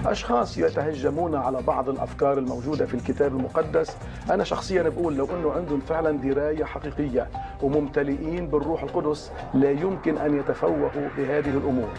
أشخاص يتهجمون على بعض الأفكار الموجودة في الكتاب المقدس أنا شخصيا بقول لو أنه عندهم فعلا دراية حقيقية وممتلئين بالروح القدس لا يمكن أن يتفوهوا بهذه الأمور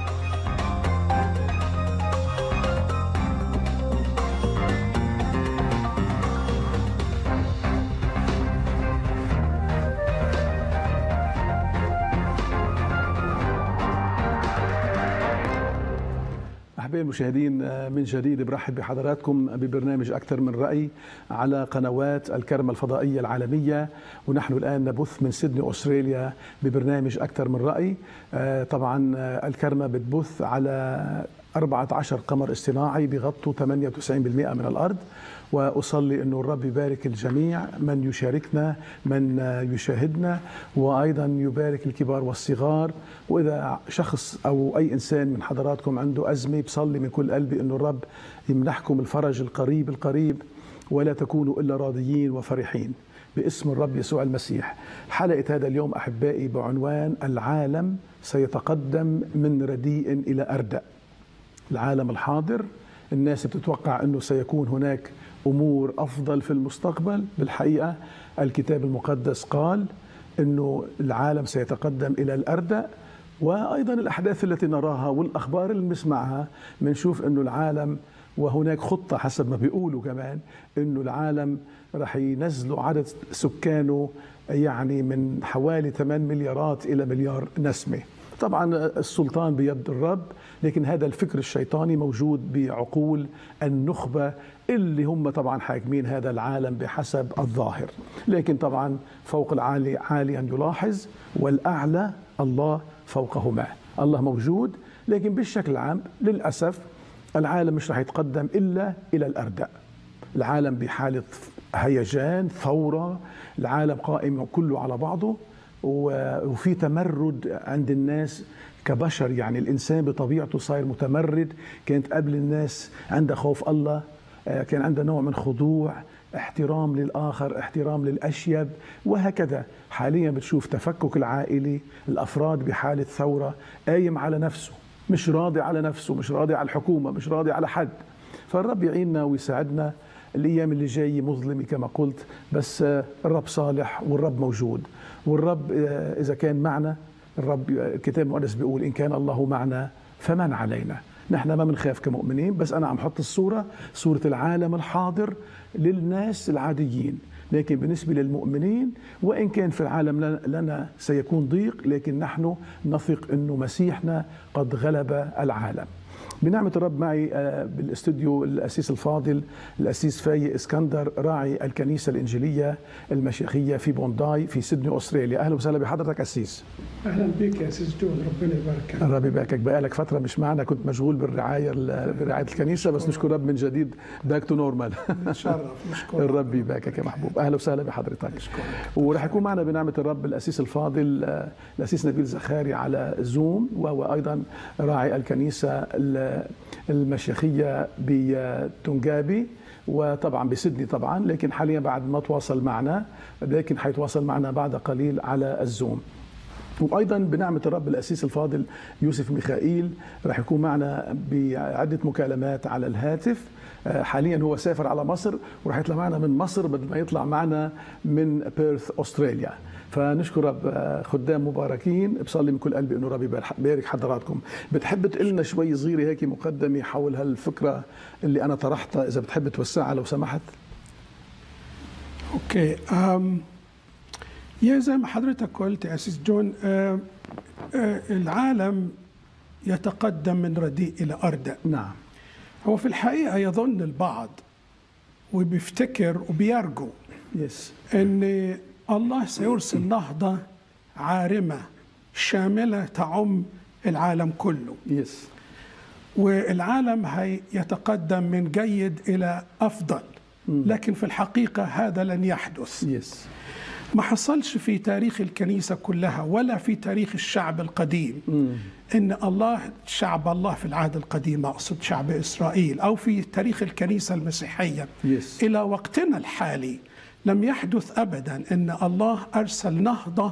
أحبائي المشاهدين من جديد برحب بحضراتكم ببرنامج أكثر من رأي على قنوات الكرمة الفضائية العالمية ونحن الآن نبث من سيدني أستراليا ببرنامج أكثر من رأي طبعا الكرمة بتبث على 14 قمر اصطناعي بغطوا 98% من الأرض واصلي انه الرب يبارك الجميع من يشاركنا من يشاهدنا وايضا يبارك الكبار والصغار واذا شخص او اي انسان من حضراتكم عنده ازمه بصلي من كل قلبي انه الرب يمنحكم الفرج القريب القريب ولا تكونوا الا راضيين وفرحين باسم الرب يسوع المسيح حلقه هذا اليوم احبائي بعنوان العالم سيتقدم من رديء الى اردأ العالم الحاضر الناس بتتوقع انه سيكون هناك امور افضل في المستقبل بالحقيقه الكتاب المقدس قال انه العالم سيتقدم الى الاردأ وايضا الاحداث التي نراها والاخبار اللي بنسمعها بنشوف انه العالم وهناك خطه حسب ما بيقولوا كمان انه العالم رح ينزلوا عدد سكانه يعني من حوالي 8 مليارات الى مليار نسمه طبعا السلطان بيد الرب لكن هذا الفكر الشيطاني موجود بعقول النخبة اللي هم طبعا حاكمين هذا العالم بحسب الظاهر لكن طبعا فوق العالي عاليا يلاحظ والأعلى الله فوقهما الله موجود لكن بالشكل العام للأسف العالم مش رح يتقدم إلا إلى الأردأ العالم بحالة هيجان ثورة العالم قائم كله على بعضه وفي تمرد عند الناس كبشر يعني الانسان بطبيعته صاير متمرد كانت قبل الناس عندها خوف الله كان عندها نوع من خضوع احترام للاخر احترام للاشيب وهكذا حاليا بتشوف تفكك العائلي الافراد بحاله ثوره قايم على نفسه مش راضي على نفسه مش راضي على الحكومه مش راضي على حد فالرب يعيننا ويساعدنا الايام اللي جايه مظلمه كما قلت بس الرب صالح والرب موجود والرب اذا كان معنا الرب الكتاب المقدس بيقول ان كان الله معنا فمن علينا نحن ما بنخاف كمؤمنين بس انا عم حط الصوره صوره العالم الحاضر للناس العاديين لكن بالنسبه للمؤمنين وان كان في العالم لنا سيكون ضيق لكن نحن نثق انه مسيحنا قد غلب العالم بنعمة الرب معي بالاستوديو الأسيس الفاضل الأسيس فاي اسكندر راعي الكنيسة الإنجيلية المشيخية في بونداي في سيدني أستراليا أهلا وسهلا بحضرتك أسيس أهلا بك يا أسيس جون ربنا يباركك الرب يباركك بقالك فترة مش معنا كنت مشغول بالرعاية برعاية الكنيسة بس نشكر الرب من جديد باك تو نورمال نتشرف نشكر الرب يباركك يا محبوب أهلا وسهلا بحضرتك ورح يكون معنا بنعمة الرب الأسيس الفاضل الأسيس نبيل زخاري على زوم وهو أيضا راعي الكنيسة المشيخية بتونجابي وطبعا بسدني طبعا لكن حاليا بعد ما تواصل معنا لكن حيتواصل معنا بعد قليل على الزوم وايضا بنعمه الرب الاسيس الفاضل يوسف ميخائيل راح يكون معنا بعده مكالمات على الهاتف حاليا هو سافر على مصر وراح يطلع معنا من مصر بدل ما يطلع معنا من بيرث استراليا فنشكر رب خدام مباركين بصلي من كل قلبي انه ربي يبارك حضراتكم بتحب تقول لنا شوي صغيره هيك مقدمه حول هالفكره اللي انا طرحتها اذا بتحب توسعها لو سمحت اوكي أم يا زي ما حضرتك قلت يا اسيس جون أه أه العالم يتقدم من رديء الى اردأ نعم هو في الحقيقه يظن البعض وبيفتكر وبيرجو يس ان الله سيرسل نهضة عارمة شاملة تعم العالم كله يس والعالم هيتقدم من جيد إلى أفضل لكن في الحقيقة هذا لن يحدث يس ما حصلش في تاريخ الكنيسة كلها ولا في تاريخ الشعب القديم إن الله شعب الله في العهد القديم أقصد شعب إسرائيل أو في تاريخ الكنيسة المسيحية يس إلى وقتنا الحالي لم يحدث ابدا ان الله ارسل نهضه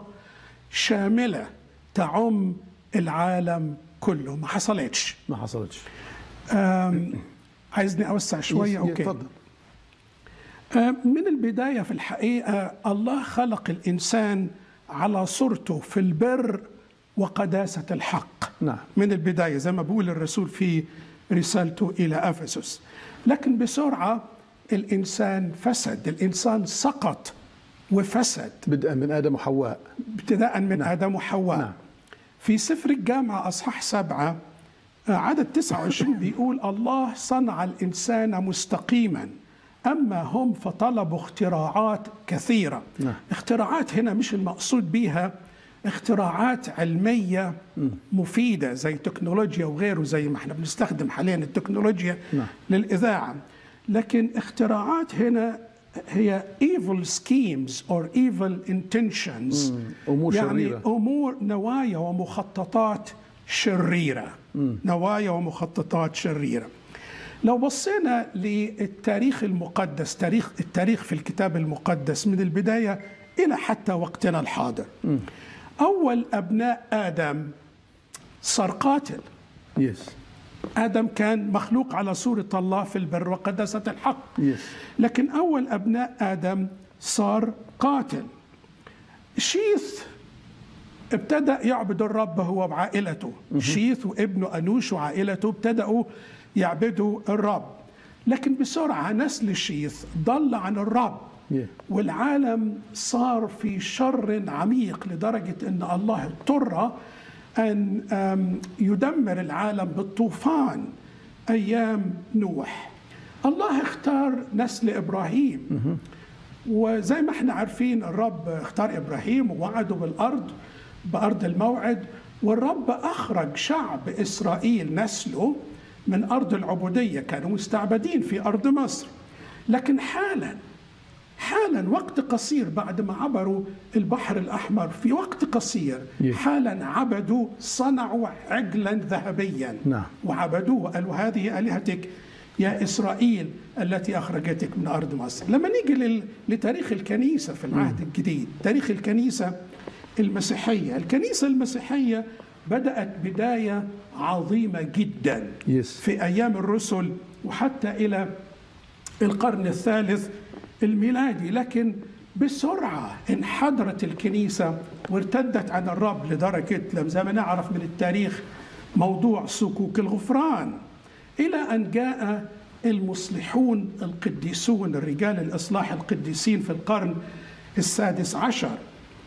شامله تعم العالم كله ما حصلتش ما حصلتش آم، عايزني اوسع شويه يس- اوكي تفضل آه، من البداية في الحقيقة الله خلق الإنسان على صورته في البر وقداسة الحق نعم. من البداية زي ما بيقول الرسول في رسالته إلى أفسس لكن بسرعة الإنسان فسد الإنسان سقط وفسد بدءا من ادم وحواء ابتداء من آدم وحواء نعم. في سفر الجامعة أصحاح سبعة آه، عدد 29 بيقول الله صنع الإنسان مستقيما أما هم فطلبوا اختراعات كثيرة نعم. اختراعات هنا مش المقصود بيها اختراعات علمية مفيدة زي تكنولوجيا وغيره زي ما احنا بنستخدم حاليا التكنولوجيا نعم. للإذاعة لكن اختراعات هنا هي evil schemes or evil intentions أمور يعني شريرة. امور نوايا ومخططات شريره نوايا ومخططات شريره لو بصينا للتاريخ المقدس تاريخ التاريخ في الكتاب المقدس من البدايه الى حتى وقتنا الحاضر اول ابناء ادم صار قاتل يس ادم كان مخلوق على صوره الله في البر وقداسه الحق يس لكن أول أبناء آدم صار قاتل شيث ابتدأ يعبد الرب هو وعائلته شيث وابنه أنوش وعائلته ابتدأوا يعبدوا الرب لكن بسرعة نسل شيث ضل عن الرب Yeah. والعالم صار في شر عميق لدرجة أن الله اضطر أن أم، يدمر العالم بالطوفان أيام نوح الله اختار نسل إبراهيم وزي ما احنا عارفين الرب اختار إبراهيم ووعده بالأرض بأرض الموعد والرب أخرج شعب إسرائيل نسله من أرض العبودية كانوا مستعبدين في أرض مصر لكن حالا حالا وقت قصير بعد ما عبروا البحر الأحمر في وقت قصير Yes. حالا عبدوا صنعوا عجلا ذهبيا نعم. وعبدوه وقالوا هذه آلهتك يا إسرائيل التي أخرجتك من أرض مصر لما نيجي لل- لتاريخ الكنيسة في العهد الجديد تاريخ الكنيسة المسيحية الكنيسة المسيحية بدأت بداية عظيمة جدا Yes. في أيام الرسل وحتى إلى القرن الثالث الميلادي لكن بسرعة انحدرت الكنيسة وارتدت عن الرب لدرجة لم زي ما نعرف من التاريخ موضوع صكوك الغفران إلى أن جاء المصلحون القديسون الرجال الإصلاح القديسين في القرن السادس عشر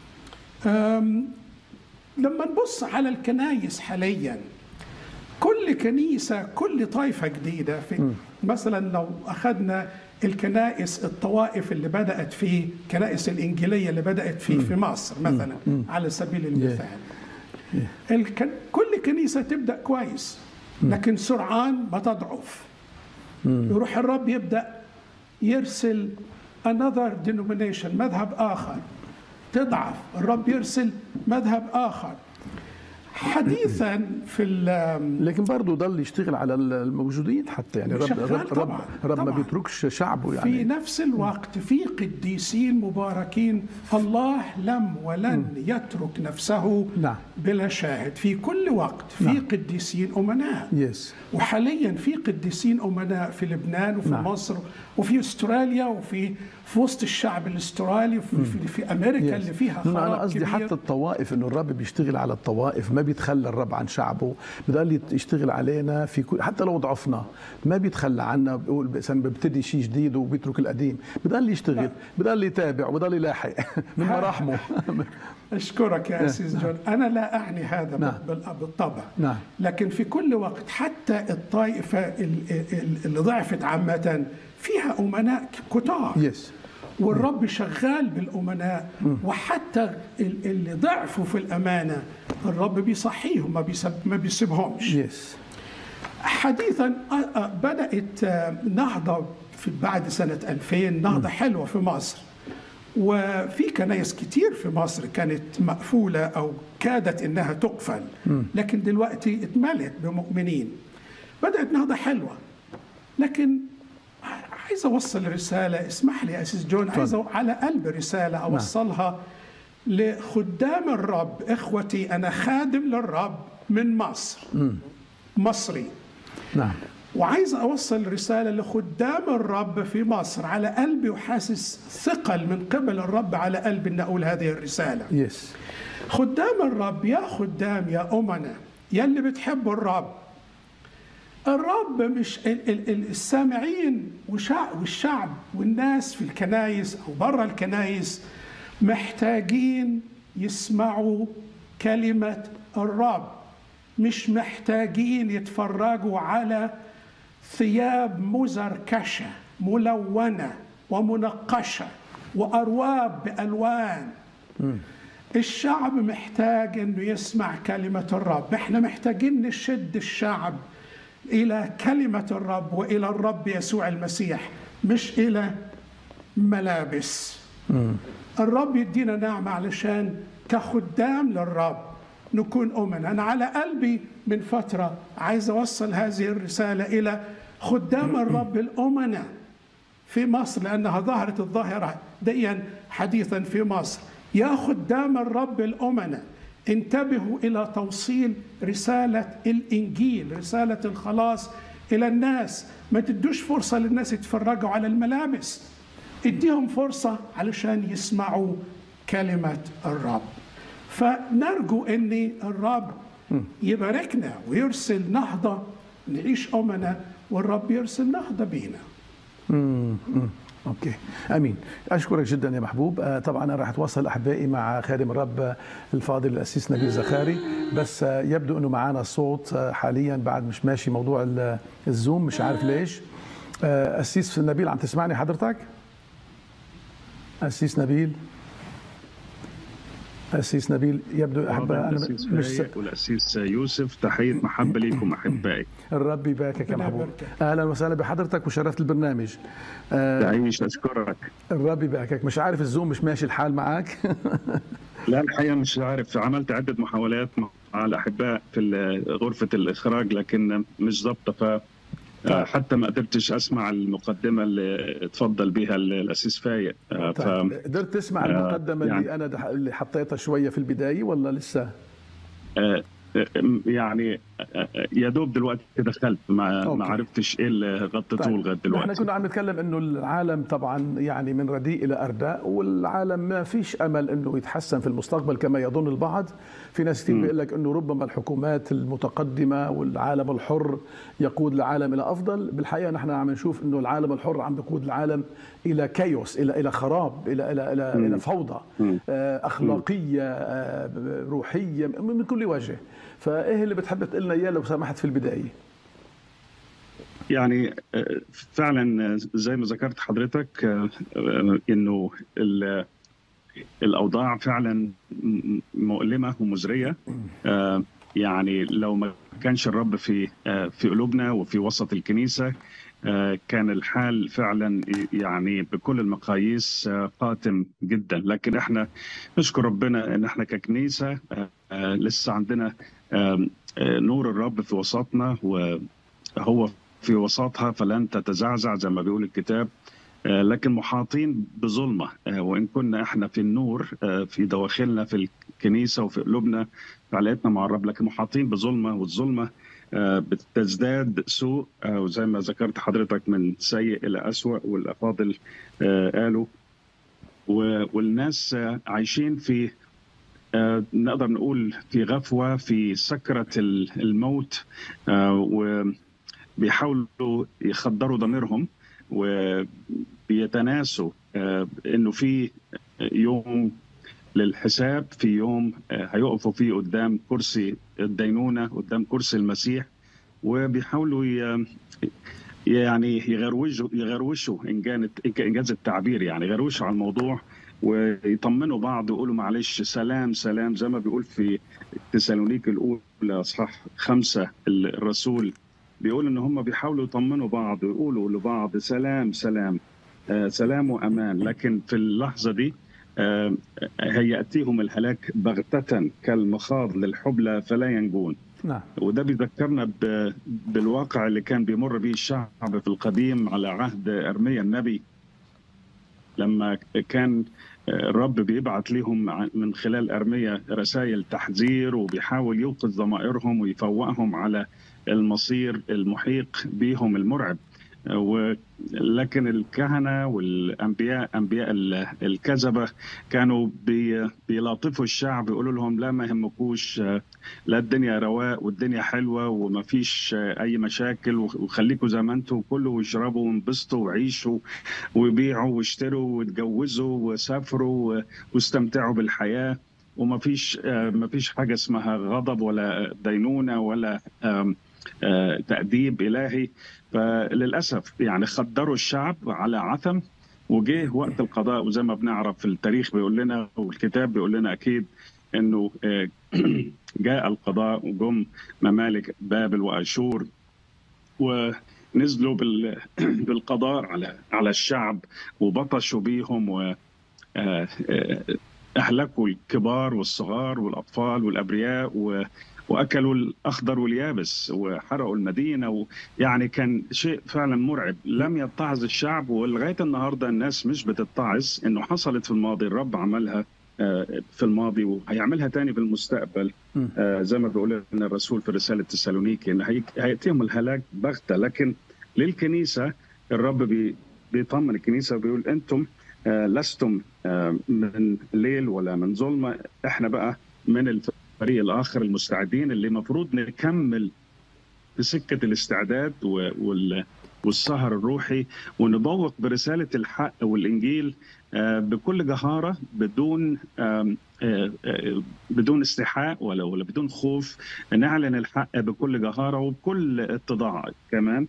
أم، لما نبص على الكنايس حاليا كل كنيسة كل طائفة جديدة في مثلا لو أخذنا الكنائس الطوائف اللي بدأت في كنائس الإنجيلية اللي بدأت في في مصر مثلا على سبيل المثال الك... كل كنيسة تبدأ كويس لكن سرعان ما تضعف يروح الرب يبدأ يرسل another denomination مذهب آخر تضعف الرب يرسل مذهب آخر حديثا في ال- لكن برضه ضل يشتغل على الموجودين حتى يعني رب شغال رب رب, طبعاً، رب ما طبعاً. بيتركش شعبه في يعني نفس الوقت في قديسين مباركين الله لم ولن يترك نفسه نعم. بلا شاهد في كل وقت في نعم. قديسين أمناء يس وحاليا في قديسين أمناء في لبنان وفي نعم. مصر وفي استراليا وفي في وسط الشعب الاسترالي وفي في, في امريكا اللي فيها انا خراب قصدي كبير حتى الطوائف انه الرب بيشتغل على الطوائف ما بيتخلى الرب عن شعبه بضل يشتغل علينا في كل حتى لو ضعفنا ما بيتخلى عنا بيقول مثلا ببتدي شيء جديد وبيترك القديم بضل يشتغل بضل يتابع وبضل يلاحق من مراحمه اشكرك يا اسيس جون انا لا اعني هذا نعم. بال- بالطبع نعم. لكن في كل وقت حتى الطائفه ال- ال- اللي ضعفت عامه فيها امناء كتار يس والرب شغال بالامناء وحتى ال- اللي ضعفوا في الامانه الرب بيصحيهم ما بيسب ما بيسيبهمش يس حديثا آه، آه، بدات آه، نهضه في بعد سنه 2000 نهضه حلوه في مصر وفي كنايس كتير في مصر كانت مقفوله او كادت انها تقفل لكن دلوقتي اتملت بمؤمنين بدات نهضه حلوه لكن عايز اوصل رساله اسمح لي يا اسيس جون عايز أو- على قلب رساله اوصلها لخدام الرب اخوتي انا خادم للرب من مصر مصري نعم وعايز اوصل رساله لخدام الرب في مصر على قلبي وحاسس ثقل من قبل الرب على قلبي ان اقول هذه الرساله يس خدام الرب يا خدام يا امنا يا اللي بتحبوا الرب الرب مش ال- ال- ال- السامعين وشع- والشعب والناس في الكنايس او بره الكنايس محتاجين يسمعوا كلمه الرب مش محتاجين يتفرجوا على ثياب مزركشه ملونه ومنقشه وارواب بالوان الشعب محتاج انه يسمع كلمه الرب احنا محتاجين نشد الشعب الى كلمه الرب والى الرب يسوع المسيح مش الى ملابس الرب يدينا نعمه علشان كخدام للرب نكون أمنا أنا على قلبي من فترة عايز أوصل هذه الرسالة إلى خدام الرب الأمنا في مصر لأنها ظهرت الظاهرة ديا حديثا في مصر يا خدام الرب الأمنا انتبهوا إلى توصيل رسالة الإنجيل رسالة الخلاص إلى الناس ما تدوش فرصة للناس يتفرجوا على الملابس اديهم فرصة علشان يسمعوا كلمة الرب فنرجو ان الرب يباركنا ويرسل نهضة نعيش أمنا والرب يرسل نهضة بينا مم. مم. اوكي امين اشكرك جدا يا محبوب آه، طبعا انا راح اتواصل احبائي مع خادم الرب آه، الفاضل الاسيس نبيل زخاري بس آه، يبدو انه معنا الصوت آه، حاليا بعد مش ماشي موضوع ال- الزوم مش عارف ليش آه، اسيس نبيل عم تسمعني حضرتك اسيس نبيل اسيس نبيل يبدو احبائي انا الأسيس مش فايق والأسيس يوسف تحية محبة ليكم أحبائي الرب يباركك يا ربنا محبوب يباركك. اهلا وسهلا بحضرتك وشرفت البرنامج آه، تعيش أشكرك الرب يباركك مش عارف الزوم مش ماشي الحال معك لا الحقيقة مش عارف عملت عدة محاولات مع الأحباء في ال- غرفة الإخراج لكن مش ظابطة ف حتى ما قدرتش أسمع المقدمة اللي تفضل بها الأسيس فايق آه، ف طيب قدرت تسمع آه، المقدمه اللي يعني- انا دح- اللي حطيتها شويه في البدايه ولا لسه؟ آه، آه، يعني آه، يا دوب دلوقتي دخلت ما أوكي. ما عرفتش ايه اللي غطيته طيب. لغايه احنا دلوقتي كنا عم نتكلم انه العالم طبعا يعني من رديء الى ارداء والعالم ما فيش امل انه يتحسن في المستقبل كما يظن البعض في ناس كثير بيقول لك انه ربما الحكومات المتقدمه والعالم الحر يقود العالم الى افضل بالحقيقه نحن عم نشوف انه العالم الحر عم بيقود العالم الى كيوس الى الى خراب الى الى الى, إلى فوضى آه، اخلاقيه آه، روحيه من من كل وجه فايه اللي بتحب تقول لنا اياه لو سمحت في البدايه يعني آه، فعلا آه، زي ما ذكرت حضرتك آه، آه، انه ال- الاوضاع فعلا م- مؤلمه ومزريه آه، يعني لو ما كانش الرب في آه، في قلوبنا وفي وسط الكنيسه آه، كان الحال فعلا يعني بكل المقاييس آه، قاتم جدا لكن احنا نشكر ربنا ان احنا ككنيسه آه، آه، لسه عندنا آه، آه، نور الرب في وسطنا وهو في وسطها فلن تتزعزع زي ما بيقول الكتاب آه، لكن محاطين بظلمه آه، وان كنا احنا في النور آه، في دواخلنا في الكنيسه وفي قلوبنا في علاقتنا مع الرب لكن محاطين بظلمه والظلمه آه، بتزداد سوء آه، وزي ما ذكرت حضرتك من سيء الى اسوء والافاضل آه، قالوا و- والناس آه، عايشين في آه، نقدر نقول في غفوه في سكره ال- الموت آه، وبيحاولوا يخدروا ضميرهم وبيتناسوا آه، انه في يوم للحساب في يوم آه، هيقفوا فيه قدام كرسي الدينونه قدام كرسي المسيح وبيحاولوا ي- يعني يغروشوا يغروشوا ان كانت انجاز التعبير يعني يغروشوا على الموضوع ويطمنوا بعض ويقولوا معلش سلام سلام زي ما بيقول في تسالونيك الاولى اصحاح خمسه الرسول بيقول ان هم بيحاولوا يطمنوا بعض ويقولوا لبعض سلام سلام آه سلام وامان لكن في اللحظه دي آه هياتيهم الهلاك بغته كالمخاض للحبلى فلا ينجون نعم وده بيذكرنا ب- بالواقع اللي كان بيمر به الشعب في القديم على عهد ارميا النبي لما كان الرب بيبعت لهم ع- من خلال ارميا رسائل تحذير وبيحاول يوقظ ضمائرهم ويفوقهم على المصير المحيق بهم المرعب ولكن الكهنة والأنبياء أنبياء الكذبة كانوا بيلاطفوا الشعب يقولوا لهم لا ما يهمكوش لا الدنيا رواق والدنيا حلوة وما فيش أي مشاكل وخليكم زي ما أنتم كلوا واشربوا وانبسطوا وعيشوا وبيعوا واشتروا واتجوزوا وسافروا واستمتعوا بالحياة وما فيش ما فيش حاجة اسمها غضب ولا دينونة ولا تأديب إلهي فللاسف يعني خدروا الشعب على عثم وجه وقت القضاء وزي ما بنعرف التاريخ بيقول لنا والكتاب بيقول لنا اكيد انه جاء القضاء وجم ممالك بابل واشور ونزلوا بالقضاء على على الشعب وبطشوا بيهم و اهلكوا الكبار والصغار والاطفال والابرياء و واكلوا الاخضر واليابس وحرقوا المدينه ويعني كان شيء فعلا مرعب لم يتعظ الشعب ولغايه النهارده الناس مش بتتعظ انه حصلت في الماضي الرب عملها في الماضي وهيعملها تاني في المستقبل زي ما بيقول لنا الرسول في رساله تسالونيكي ان هياتيهم الهلاك بغته لكن للكنيسه الرب بيطمن الكنيسه وبيقول انتم لستم من ليل ولا من ظلمه احنا بقى من الفريق الاخر المستعدين اللي المفروض نكمل في سكه الاستعداد والسهر الروحي ونبوق برساله الحق والانجيل بكل جهاره بدون بدون استحاء ولا ولا بدون خوف نعلن الحق بكل جهاره وبكل اتضاع كمان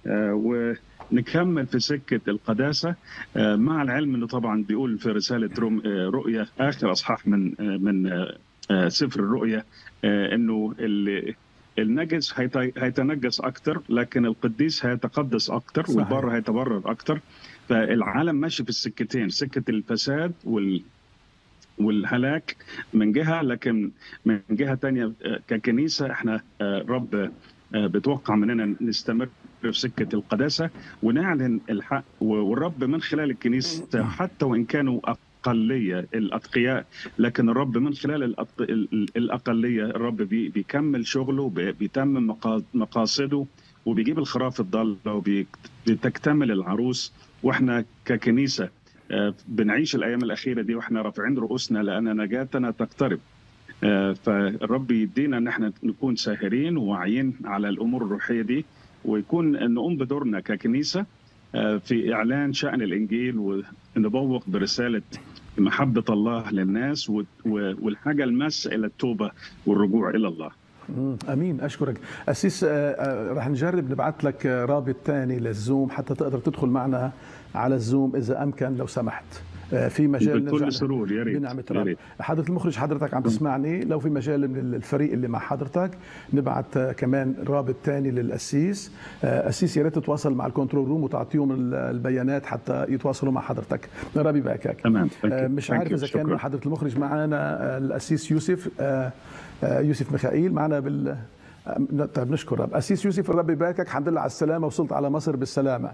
ونكمل في سكه القداسه مع العلم انه طبعا بيقول في رساله رؤيا اخر اصحاح من من سفر الرؤيا انه النجس هيتنجس اكثر لكن القديس هيتقدس اكثر والبر هيتبرر اكثر فالعالم ماشي في السكتين سكه الفساد وال والهلاك من جهه لكن من جهه ثانيه ككنيسه احنا رب بتوقع مننا نستمر في سكه القداسه ونعلن الحق والرب من خلال الكنيسه حتى وان كانوا اقليه الاتقياء لكن الرب من خلال الاقليه الرب بيكمل شغله بيتمم مقاصده وبيجيب الخراف الضاله وبتكتمل العروس واحنا ككنيسه بنعيش الايام الاخيره دي واحنا رافعين رؤوسنا لان نجاتنا تقترب فالرب يدينا ان احنا نكون ساهرين وواعيين على الامور الروحيه دي ويكون نقوم بدورنا ككنيسه في اعلان شان الانجيل ونبوق برساله محبه الله للناس والحاجه الماسه الى التوبه والرجوع الى الله. امين اشكرك اسيس رح نجرب نبعث لك رابط ثاني للزوم حتى تقدر تدخل معنا على الزوم اذا امكن لو سمحت في مجال بكل سرور يا ريت بنعمة رب حضرة المخرج حضرتك عم تسمعني لو في مجال من الفريق اللي مع حضرتك نبعت كمان رابط ثاني للأسيس أسيس يا ريت تتواصل مع الكنترول روم وتعطيهم البيانات حتى يتواصلوا مع حضرتك ربي يباركك تمام مش عارف إذا كان حضرة المخرج معنا الأسيس يوسف يوسف ميخائيل معنا بال طيب نشكر رب أسيس يوسف الرب يباركك الحمد لله على السلامة وصلت على مصر بالسلامة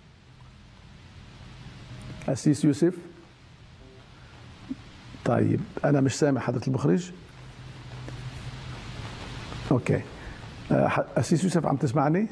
أسيس يوسف طيب انا مش سامع حضره المخرج اوكي اسيس يوسف عم تسمعني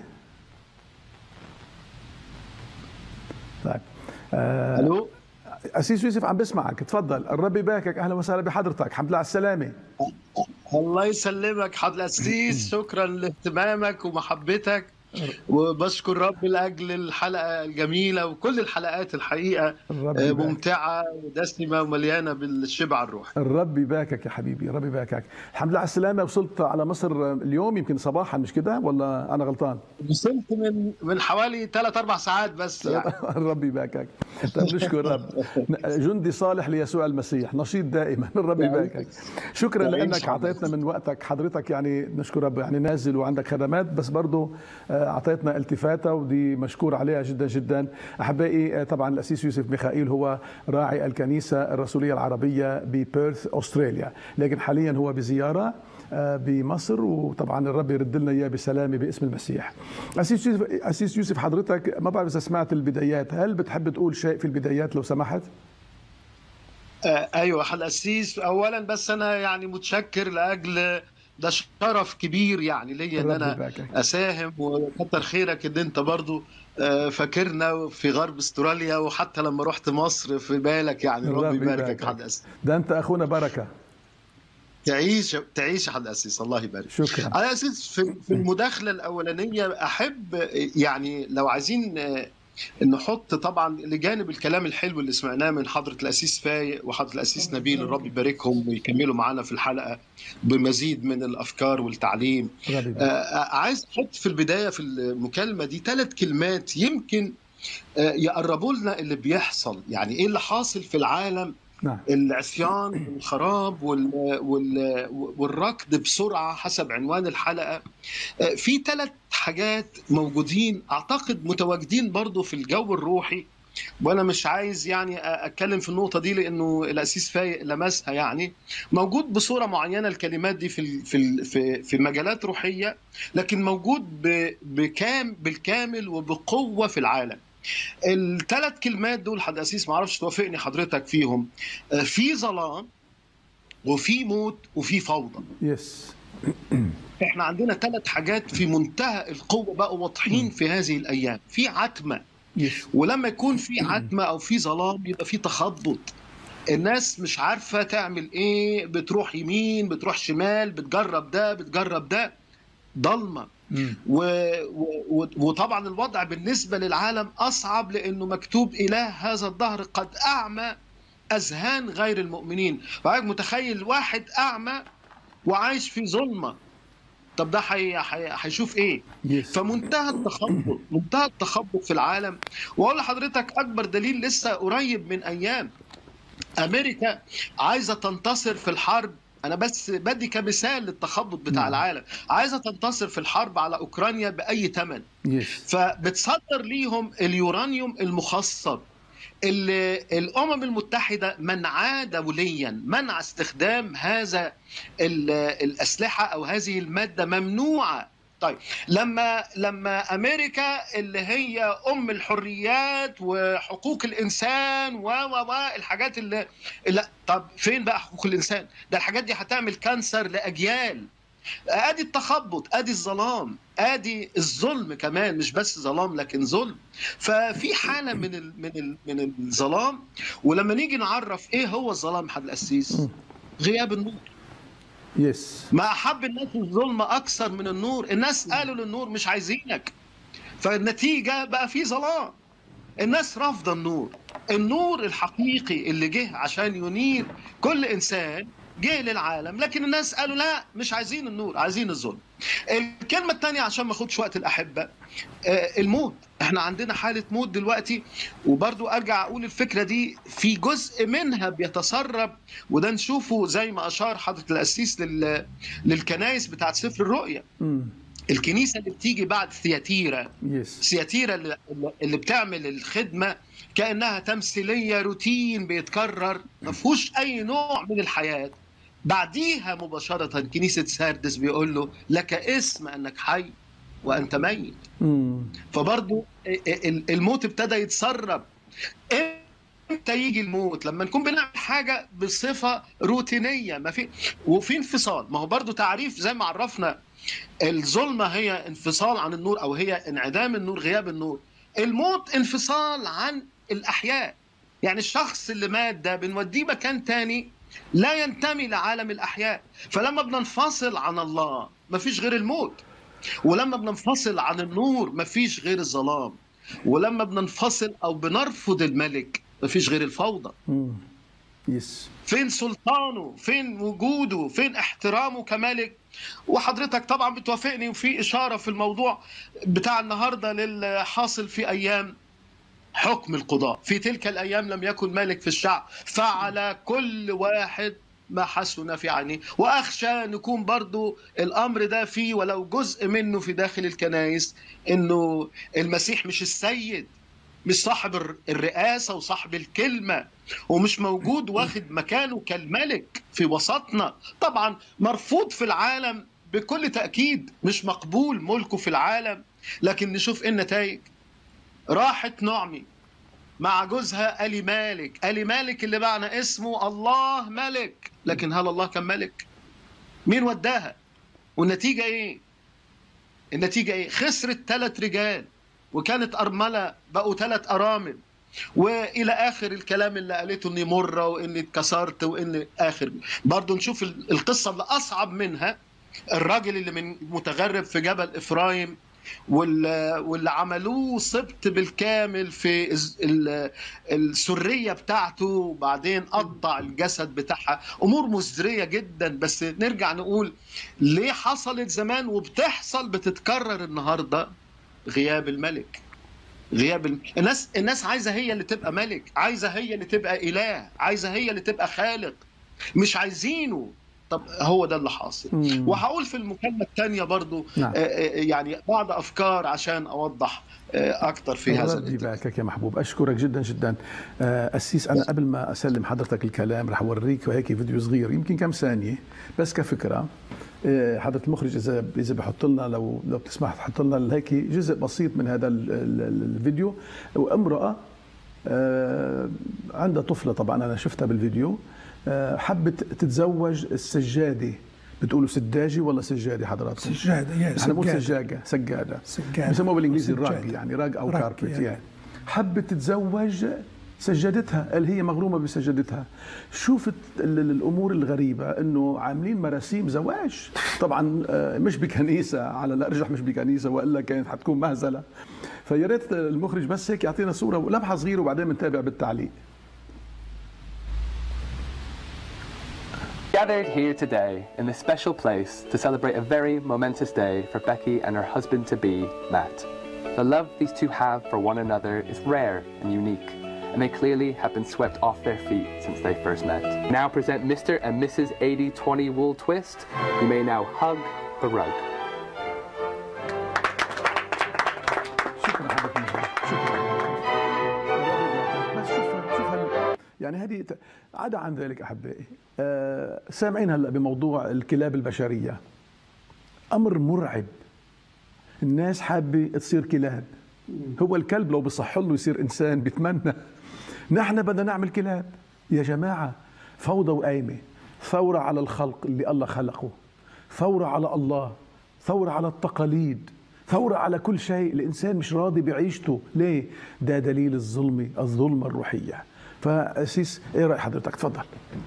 طيب الو اسيس يوسف عم بسمعك تفضل الرب يباركك اهلا وسهلا بحضرتك الحمد لله على السلامه الله يسلمك حضرة الأسيس شكرا لاهتمامك ومحبتك وبشكر رب لاجل الحلقه الجميله وكل الحلقات الحقيقه ممتعه ودسمه ومليانه بالشبع الروحي الرب يباركك يا حبيبي الرب يباركك الحمد لله على السلامه وصلت على مصر اليوم يمكن صباحا مش كده ولا انا غلطان وصلت من من حوالي ثلاث اربع ساعات بس يعني. الرب يباركك طيب نشكر الرب جندي صالح ليسوع المسيح نشيط دائما الرب يباركك شكرا لانك اعطيتنا من وقتك حضرتك يعني نشكر رب يعني نازل وعندك خدمات بس برضه اعطيتنا التفاته ودي مشكور عليها جدا جدا احبائي طبعا الاسيس يوسف ميخائيل هو راعي الكنيسه الرسوليه العربيه ببيرث استراليا لكن حاليا هو بزياره بمصر وطبعا الرب يرد لنا اياه بسلامه باسم المسيح. اسيس يوسف اسيس يوسف حضرتك ما بعرف اذا سمعت البدايات، هل بتحب تقول شيء في البدايات لو سمحت؟ ايوه الاسيس اولا بس انا يعني متشكر لاجل ده شرف كبير يعني ليا ان ربي انا يباركك. اساهم وكتر خيرك ان انت برضو آه، فاكرنا في غرب استراليا وحتى لما رحت مصر في بالك يعني ربي ربي يباركك يباركك. يا حد أسيس ده انت اخونا بركه تعيش تعيش يا حد أسيس الله يبارك شكرا على اساس في في المداخله الاولانيه احب يعني لو عايزين آه، نحط طبعا لجانب الكلام الحلو اللي سمعناه من حضره الاسيس فايق وحضره الاسيس نبيل الرب يباركهم ويكملوا معانا في الحلقه بمزيد من الافكار والتعليم ربي يباركك. آه، عايز احط في البدايه في المكالمه دي ثلاث كلمات يمكن آه، يقربوا لنا اللي بيحصل يعني ايه اللي حاصل في العالم نعم العصيان والخراب وال... وال... والركض بسرعه حسب عنوان الحلقه آه، في ثلاث حاجات موجودين اعتقد متواجدين برضو في الجو الروحي وانا مش عايز يعني اتكلم في النقطه دي لانه الاسيس فايق لمسها يعني موجود بصوره معينه الكلمات دي في ال- في ال- في في مجالات روحيه لكن موجود ب- بكام بالكامل وبقوه في العالم الثلاث كلمات دول حد اسيس ما اعرفش توافقني حضرتك فيهم آه، في ظلام وفي موت وفي فوضى يس احنا عندنا ثلاث حاجات في منتهى القوه بقوا واضحين في هذه الايام في عتمه يس ولما يكون في عتمه او في ظلام يبقى في تخبط الناس مش عارفه تعمل ايه بتروح يمين بتروح شمال بتجرب ده بتجرب ده ضلمه مم. و... و... وطبعا الوضع بالنسبه للعالم اصعب لانه مكتوب اله هذا الدهر قد اعمى اذهان غير المؤمنين فعايز متخيل واحد اعمى وعايش في ظلمه طب ده حي... حي... هيشوف ايه يس فمنتهى التخبط منتهى التخبط في العالم واقول لحضرتك اكبر دليل لسه قريب من ايام امريكا عايزه تنتصر في الحرب انا بس بدي كمثال للتخبط بتاع نعم. العالم عايزه تنتصر في الحرب على اوكرانيا باي ثمن يس فبتصدر ليهم اليورانيوم المخصب اللي الامم المتحده منعاه دوليا منع استخدام هذا ال- الاسلحه او هذه الماده ممنوعه طيب لما لما امريكا اللي هي ام الحريات وحقوق الانسان و و و الحاجات اللي لا طب فين بقى حقوق الانسان ده الحاجات دي هتعمل كانسر لاجيال ادي التخبط ادي الظلام ادي الظلم كمان مش بس ظلام لكن ظلم ففي حاله من ال من ال من الظلام ولما نيجي نعرف ايه هو الظلام حد القسيس م. غياب النور يس ما احب الناس الظلم اكثر من النور الناس قالوا للنور مش عايزينك فالنتيجه بقى في ظلام الناس رافضه النور النور الحقيقي اللي جه عشان ينير كل انسان جه للعالم لكن الناس قالوا لا مش عايزين النور عايزين الظلم الكلمه الثانيه عشان ما اخدش وقت الاحبه آه، الموت احنا عندنا حاله موت دلوقتي وبرضو ارجع اقول الفكره دي في جزء منها بيتسرب وده نشوفه زي ما اشار حضره القسيس لل... للكنائس بتاعت سفر الرؤيا مم. الكنيسه اللي بتيجي بعد ثياتيرا يس سياتيرا اللي, اللي بتعمل الخدمه كانها تمثيليه روتين بيتكرر ما فيهوش اي نوع من الحياه بعديها مباشره كنيسه ساردس بيقول له لك اسم انك حي وانت ميت مم. فبرضه ال- الموت ابتدى يتسرب امتى يجي الموت لما نكون بنعمل حاجه بصفه روتينيه ما في وفي انفصال ما هو برضه تعريف زي ما عرفنا الظلمه هي انفصال عن النور او هي انعدام النور غياب النور الموت انفصال عن الاحياء يعني الشخص اللي مات ده بنوديه مكان تاني لا ينتمي لعالم الاحياء فلما بننفصل عن الله مفيش غير الموت ولما بننفصل عن النور مفيش غير الظلام ولما بننفصل او بنرفض الملك مفيش غير الفوضى مم. يس فين سلطانه فين وجوده فين احترامه كملك وحضرتك طبعا بتوافقني وفي اشاره في الموضوع بتاع النهارده للحاصل في ايام حكم القضاء في تلك الايام لم يكن ملك في الشعب فعل كل واحد ما حسن في عينيه واخشى نكون برضو الامر ده فيه ولو جزء منه في داخل الكنائس انه المسيح مش السيد مش صاحب الر- الرئاسه وصاحب الكلمه ومش موجود واخد مكانه كالملك في وسطنا طبعا مرفوض في العالم بكل تاكيد مش مقبول ملكه في العالم لكن نشوف ايه النتائج راحت نعمي مع جوزها ألي مالك ألي مالك اللي معنى اسمه الله ملك لكن هل الله كان ملك مين وداها والنتيجه ايه النتيجه ايه خسرت ثلاث رجال وكانت ارمله بقوا ثلاث ارامل والى اخر الكلام اللي قالته اني مره واني اتكسرت واني اخر برضه نشوف القصه اللي اصعب منها الراجل اللي من متغرب في جبل افرايم واللي عملوه سبط بالكامل في السريه بتاعته وبعدين قطع الجسد بتاعها امور مزريه جدا بس نرجع نقول ليه حصلت زمان وبتحصل بتتكرر النهارده غياب الملك غياب الم... الناس الناس عايزه هي اللي تبقى ملك عايزه هي اللي تبقى اله عايزه هي اللي تبقى خالق مش عايزينه طب هو ده اللي حاصل مم. وهقول في المكالمه الثانيه برضو نعم. يعني بعض افكار عشان اوضح اكثر في هذا يباركك يا محبوب اشكرك جدا جدا اسيس انا قبل ما اسلم حضرتك الكلام رح اوريك هيك فيديو صغير يمكن كم ثانيه بس كفكره حضرة المخرج اذا اذا بحط لنا لو لو بتسمح تحط لنا هيك جزء بسيط من هذا الفيديو وامراه عندها طفله طبعا انا شفتها بالفيديو حبت تتزوج السجاده بتقولوا سجاجه ولا سجاده حضراتكم؟ سجاده يا احنا بنقول سجاجه سجاده سجاده بسموها بالانجليزي الراج يعني راج او كاربت يعني. يعني حبت تتزوج سجادتها قال هي مغرومه بسجادتها شوفت الامور الغريبه انه عاملين مراسيم زواج طبعا مش بكنيسه على الارجح مش بكنيسه والا كانت حتكون مهزله فيا ريت المخرج بس هيك يعطينا صوره لمحه صغيره وبعدين بنتابع بالتعليق Gathered here today in this special place to celebrate a very momentous day for Becky and her husband to be, Matt. The love these two have for one another is rare and unique, and they clearly have been swept off their feet since they first met. Now present Mr. and Mrs. 8020 Wool Twist. You may now hug the rug. يعني هذه عدا عن ذلك احبائي آه سامعين هلا بموضوع الكلاب البشريه امر مرعب الناس حابه تصير كلاب هو الكلب لو بصح له يصير انسان بيتمنى نحن بدنا نعمل كلاب يا جماعه فوضى وقايمه ثوره على الخلق اللي الله خلقه ثوره على الله ثوره على التقاليد ثورة على كل شيء الإنسان مش راضي بعيشته ليه؟ ده دليل الظلمة الظلمة الروحية فأسيس إيه رأي حضرتك تفضل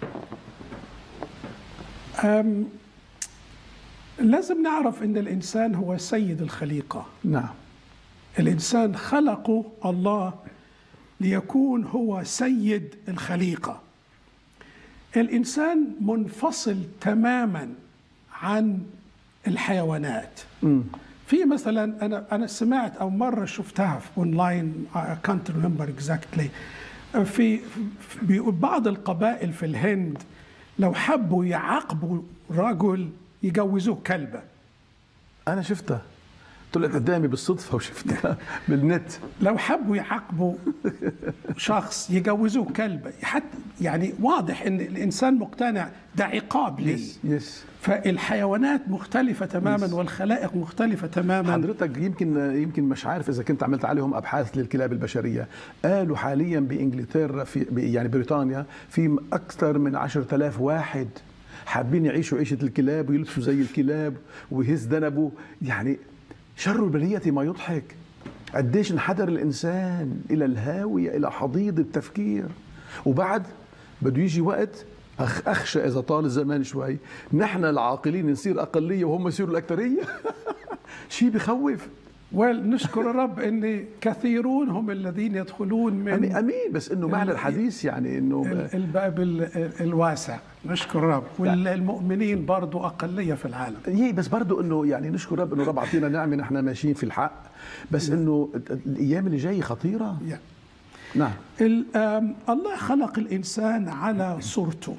أم لازم نعرف أن الإنسان هو سيد الخليقة نعم الإنسان خلقه الله ليكون هو سيد الخليقة الإنسان منفصل تماما عن الحيوانات م. في مثلا انا انا سمعت او مره شفتها في اونلاين كانت ريمبر اكزاكتلي في بيقول بعض القبائل في الهند لو حبوا يعاقبوا رجل يجوزوه كلبه انا شفتها طلعت قدامي بالصدفه وشفتها بالنت لو حبوا يعاقبوا شخص يجوزوه كلبه حتى يعني واضح ان الانسان مقتنع ده عقاب ليه يس يس فالحيوانات مختلفة تماما يس. والخلائق مختلفة تماما حضرتك يمكن يمكن مش عارف اذا كنت عملت عليهم ابحاث للكلاب البشريه قالوا حاليا بانجلترا في يعني بريطانيا في اكثر من 10000 واحد حابين يعيشوا عيشه الكلاب ويلبسوا زي الكلاب ويهز ذنبه يعني شر البرية ما يضحك قديش انحدر الإنسان إلى الهاوية إلى حضيض التفكير وبعد بده يجي وقت أخ أخشى إذا طال الزمان شوي نحن العاقلين نصير أقلية وهم يصيروا الأكثرية شيء بخوف ونشكر الرب ان كثيرون هم الذين يدخلون من امين بس انه معنى الحديث يعني انه الباب الواسع نشكر الرب والمؤمنين برضو اقليه في العالم يي بس برضو انه يعني نشكر الرب انه الرب اعطينا نعمه نحن ماشيين في الحق بس انه الايام اللي جايه خطيره يعني. نعم الله خلق الانسان على صورته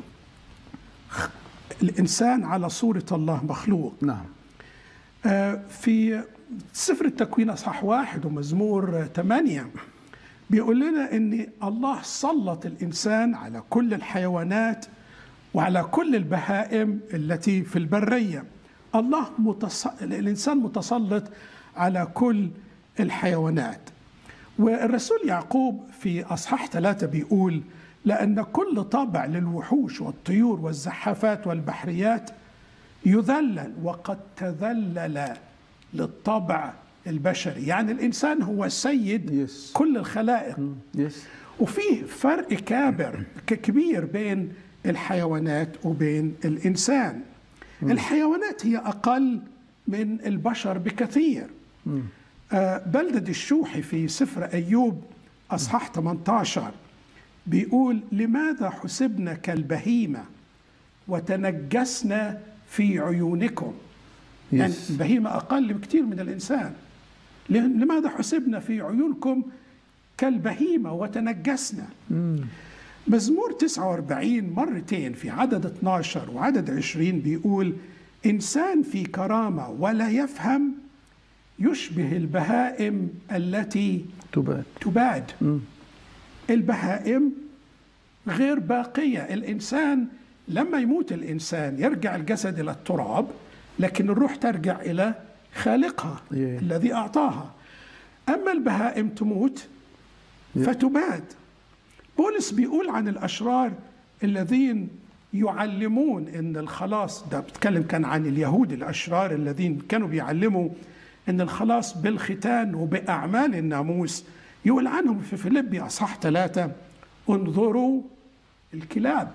الانسان على صوره الله مخلوق نعم في سفر التكوين اصحاح واحد ومزمور ثمانية بيقول لنا ان الله سلط الانسان على كل الحيوانات وعلى كل البهائم التي في البريه الله متص... الانسان متسلط على كل الحيوانات والرسول يعقوب في اصحاح ثلاثة بيقول لان كل طابع للوحوش والطيور والزحافات والبحريات يذلل وقد تذلل للطبع البشري يعني الإنسان هو سيد Yes. كل الخلائق يس وفيه فرق كابر ك- كبير بين الحيوانات وبين الإنسان الحيوانات هي أقل من البشر بكثير آه، بلدة الشوحي في سفر أيوب أصحاح 18 بيقول لماذا حسبنا كالبهيمة وتنجسنا في عيونكم يعني Yes. البهيمة أقل بكثير من الإنسان لأن- لماذا حسبنا في عيونكم كالبهيمة وتنجسنا مزمور 49 مرتين في عدد 12 وعدد 20 بيقول إنسان في كرامة ولا يفهم يشبه البهائم التي تبات تباد البهائم غير باقية الإنسان لما يموت الإنسان يرجع الجسد إلى التراب لكن الروح ترجع إلى خالقها Yeah. الذي أعطاها أما البهائم تموت فتباد بولس بيقول عن الأشرار الذين يعلمون ان الخلاص ده بتكلم كان عن اليهود الاشرار الذين كانوا بيعلموا ان الخلاص بالختان وباعمال الناموس يقول عنهم في فيليبي اصحاح ثلاثه انظروا الكلاب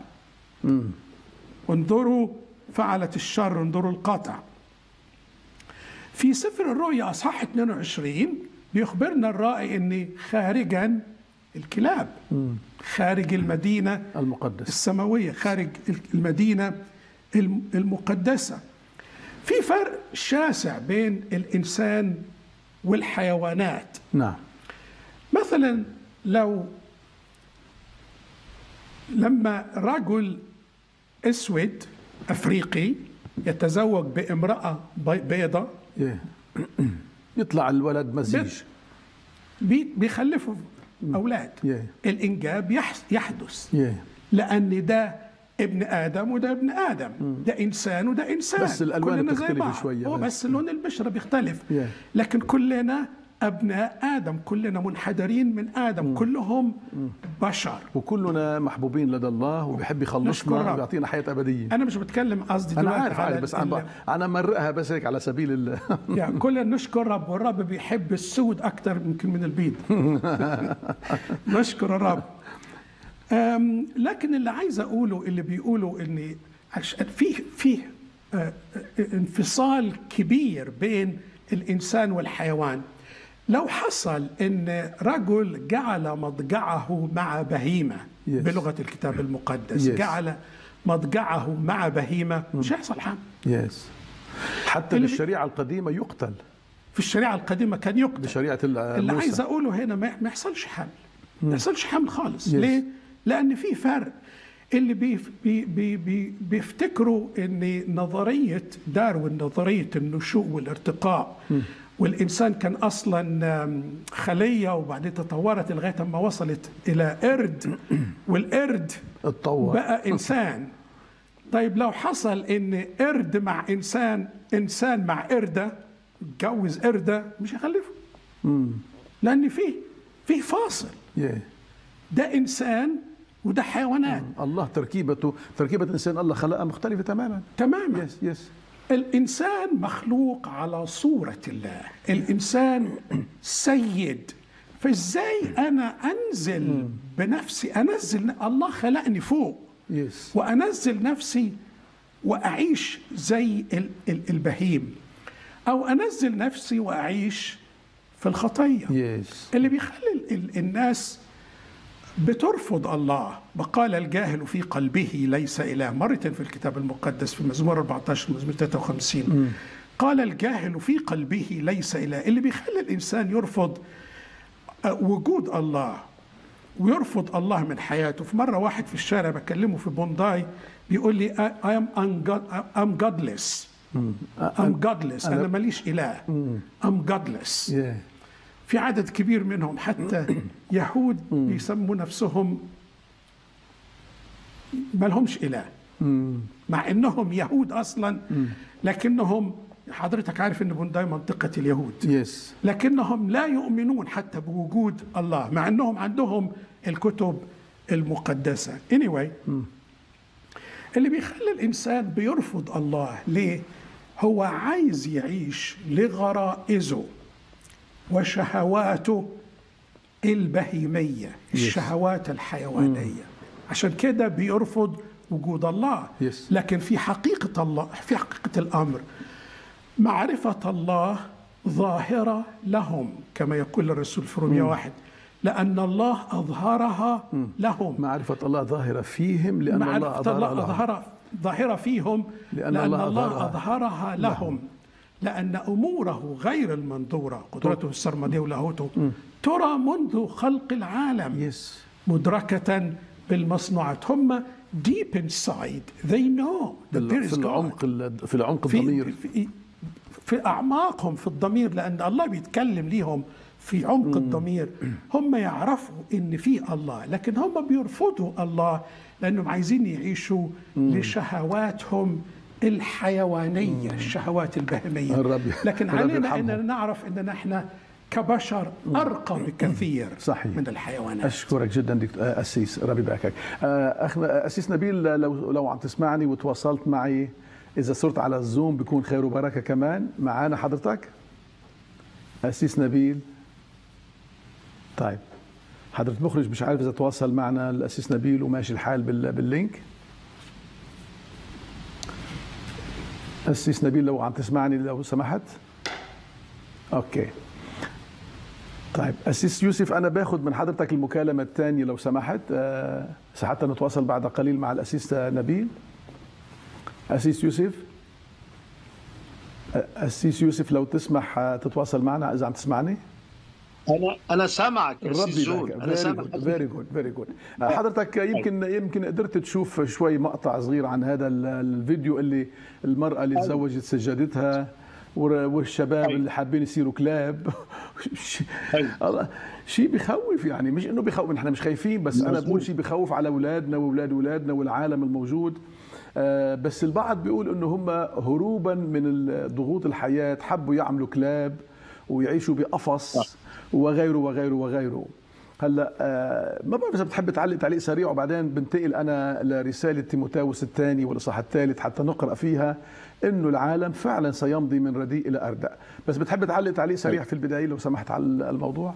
انظروا فعلت الشر انظروا القاطع في سفر الرؤيا اصحاح 22 بيخبرنا الرائي ان خارجا الكلاب خارج المدينه المقدس السماوية خارج المدينة الم- المقدسة في فرق شاسع بين الإنسان والحيوانات نعم مثلا لو لما رجل اسود افريقي يتزوج بامراه بي- بيضة يه. يطلع الولد مزيج بي- بيخلفوا اولاد يه. الانجاب يحس- يحدث يه. لان ده ابن ادم وده ابن ادم ده انسان وده انسان بس الألوان كلنا زي بتختلف بعض. شوية هو بس. بس لون البشره بيختلف Yeah. لكن كلنا ابناء ادم كلنا منحدرين من ادم كلهم بشر وكلنا محبوبين لدى الله وبيحب نشكر يخلصنا رب. ويعطينا حياه ابديه انا مش بتكلم قصدي انا دلوقتي عارف على عارف بس عم ال- ب- انا مرقها بس هيك على سبيل ال... يعني كلنا نشكر رب والرب بيحب السود اكثر يمكن من البيض نشكر الرب أم، لكن اللي عايز اقوله اللي بيقولوا ان عشان فيه فيه آه، آه، انفصال كبير بين الانسان والحيوان لو حصل ان رجل جعل مضجعه مع بهيمه Yes. بلغه الكتاب المقدس Yes. جعل مضجعه مع بهيمه مش هيحصل حمل يس حتى اللي بي- بالشريعه القديمه يقتل في الشريعه القديمه كان يقتل بشريعه ال- اللي موسى. عايز اقوله هنا ما ما يحصلش حمل ما يحصلش حمل خالص Yes. ليه لان في فرق اللي بيف بي بي بي بيفتكروا ان نظريه داروين نظريه النشوء والارتقاء والانسان كان اصلا آم، خليه وبعدين تطورت لغايه ما وصلت الى قرد والقرد اتطور بقى انسان طيب لو حصل ان قرد مع انسان انسان مع قرده اتجوز قرده مش هيخلفه لان فيه فيه فاصل يه. ده انسان وده حيوانات الله تركيبته تركيبه الانسان الله خلقها مختلفه تماما تماما يس يس الانسان مخلوق على صوره الله الانسان سيد فازاي انا انزل بنفسي انزل الله خلقني فوق يس وانزل نفسي واعيش زي ال- ال- البهيم او انزل نفسي واعيش في الخطيه يس اللي بيخلي ال- ال- الناس بترفض الله وقال الجاهل في قلبه ليس إله مرة في الكتاب المقدس في مزمور 14 مزمور 53 قال الجاهل في قلبه ليس إله اللي بيخلي الإنسان يرفض آه، وجود الله ويرفض الله من حياته في مرة واحد في الشارع بكلمه في بونداي بيقول لي I I am ungod- I'm godless I'm godless أنا ماليش إله I'm godless يه. في عدد كبير منهم حتى يهود بيسموا نفسهم ما لهمش إله مع إنهم يهود أصلا لكنهم حضرتك عارف إن بونداي منطقة اليهود يس لكنهم لا يؤمنون حتى بوجود الله مع انهم عندهم الكتب المقدسه anyway اللي بيخلي الانسان بيرفض الله ليه هو عايز يعيش لغرائزه وشهواته البهيميه الشهوات الحيوانيه عشان كده بيرفض وجود الله Yes. لكن في حقيقه الله في حقيقه الامر معرفه الله ظاهره لهم كما يقول الرسول في رومية واحد لان الله اظهرها لهم معرفة الله ظاهرة فيهم لأن الله معرفة أظهر الله لهم أظهر ظاهرة فيهم لأن لأن, الله الله, أظهرها أظهرها لهم لأن أموره غير المنظورة قدرته السرمدية ولاهوته ترى منذ خلق العالم يس مدركة بالمصنوعات هم deep inside they know that there في is God. العمق ال- في العمق في, الضمير في, في أعماقهم في الضمير لأن الله بيتكلم ليهم في عمق الضمير هم يعرفوا إن في الله لكن هم بيرفضوا الله لأنهم عايزين يعيشوا لشهواتهم الحيوانية الشهوات البهيمية الرب- لكن الرب علينا يرحمهم. أن نعرف أن نحن كبشر أرقى بكثير صحيح. من الحيوانات أشكرك جدا دكتور آه، أسيس ربي يباركك آه، أخ أسيس نبيل لو لو عم تسمعني وتواصلت معي إذا صرت على الزوم بيكون خير وبركة كمان معانا حضرتك أسيس نبيل طيب حضرة مخرج مش عارف إذا تواصل معنا الأسيس نبيل وماشي الحال بال- باللينك أسيس نبيل لو عم تسمعني لو سمحت أوكي طيب أسيس يوسف أنا باخذ من حضرتك المكالمة الثانية لو سمحت أه حتى نتواصل بعد قليل مع الأسيس نبيل أسيس يوسف أه، أسيس يوسف لو تسمح آه، تتواصل معنا إذا عم تسمعني انا انا سامعك يا ربي سيس جون يبارك انا سامعك فيري جود فيري جود حضرتك يمكن يمكن قدرت تشوف شوي مقطع صغير عن هذا ال- الفيديو اللي المرأة اللي تزوجت سجادتها ور- والشباب أيوة. اللي حابين يصيروا كلاب شيء أيوة. الله شيء بخوف يعني مش انه بخوف نحن مش خايفين بس انا مظبوط. بقول شيء بخوف على اولادنا واولاد اولادنا والعالم الموجود آه، بس البعض بيقول انه هم هروبا من ال- ضغوط الحياه حبوا يعملوا كلاب ويعيشوا بقفص وغيره وغيره وغيره هلا آه، ما بعرف اذا بتحب تعلق تعليق سريع وبعدين بنتقل انا لرساله تيموتاوس الثاني والاصحاح الثالث حتى نقرا فيها انه العالم فعلا سيمضي من رديء الى اردأ بس بتحب تعلق تعليق سريع في البدايه لو سمحت على الموضوع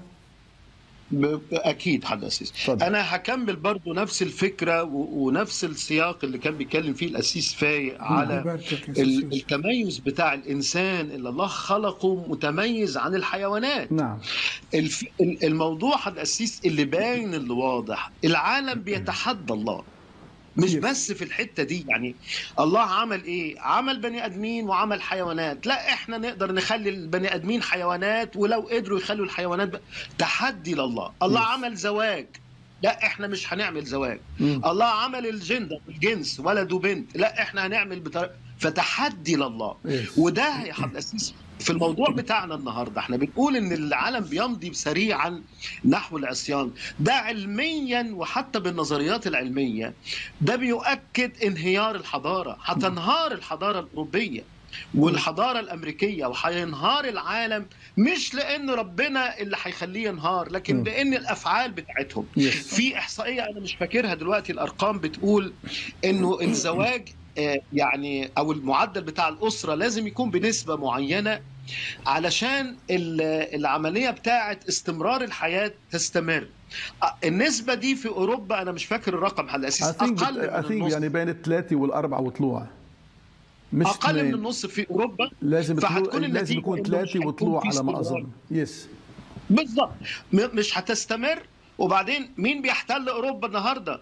ب- اكيد حدث اتفضل. انا هكمل برضو نفس الفكره و- ونفس السياق اللي كان بيتكلم فيه الاسيس فايق على يباركك يا ال- سيس. التميز بتاع الانسان اللي الله خلقه متميز عن الحيوانات نعم الف... ال- الموضوع حد الاسيس اللي باين اللي واضح العالم بيتحدى الله مش Yes. بس في الحته دي يعني الله عمل ايه عمل بني ادمين وعمل حيوانات لا احنا نقدر نخلي البني ادمين حيوانات ولو قدروا يخلوا الحيوانات ب... تحدي لله الله Yes. عمل زواج لا احنا مش هنعمل زواج مم. الله عمل الجندر الجنس ولد وبنت لا احنا هنعمل بطريقه فتحدي لله Yes. وده يا حضرتك الاسيس في الموضوع بتاعنا النهارده احنا بنقول ان العالم بيمضي سريعا نحو العصيان ده علميا وحتى بالنظريات العلميه ده بيؤكد انهيار الحضاره هتنهار الحضاره الاوروبيه والحضاره الامريكيه وهينهار العالم مش لان ربنا اللي هيخليه ينهار لكن م. لان الافعال بتاعتهم Yes. في احصائيه انا مش فاكرها دلوقتي الارقام بتقول انه الزواج آه، يعني او المعدل بتاع الاسره لازم يكون بنسبه معينه علشان ال- العمليه بتاعه استمرار الحياه تستمر آه، النسبه دي في اوروبا انا مش فاكر الرقم على I اساس think, اقل I من think النص يعني بين الثلاثة والأربعة وطلوع مش اقل من اثنين. النص في اوروبا لازم طلوع فهتكون لازم النتيجة يكون إنه ثلاثة مش هيكون وطلوع في على ما استمرار. أظن يس بالظبط م- مش هتستمر وبعدين مين بيحتل اوروبا النهارده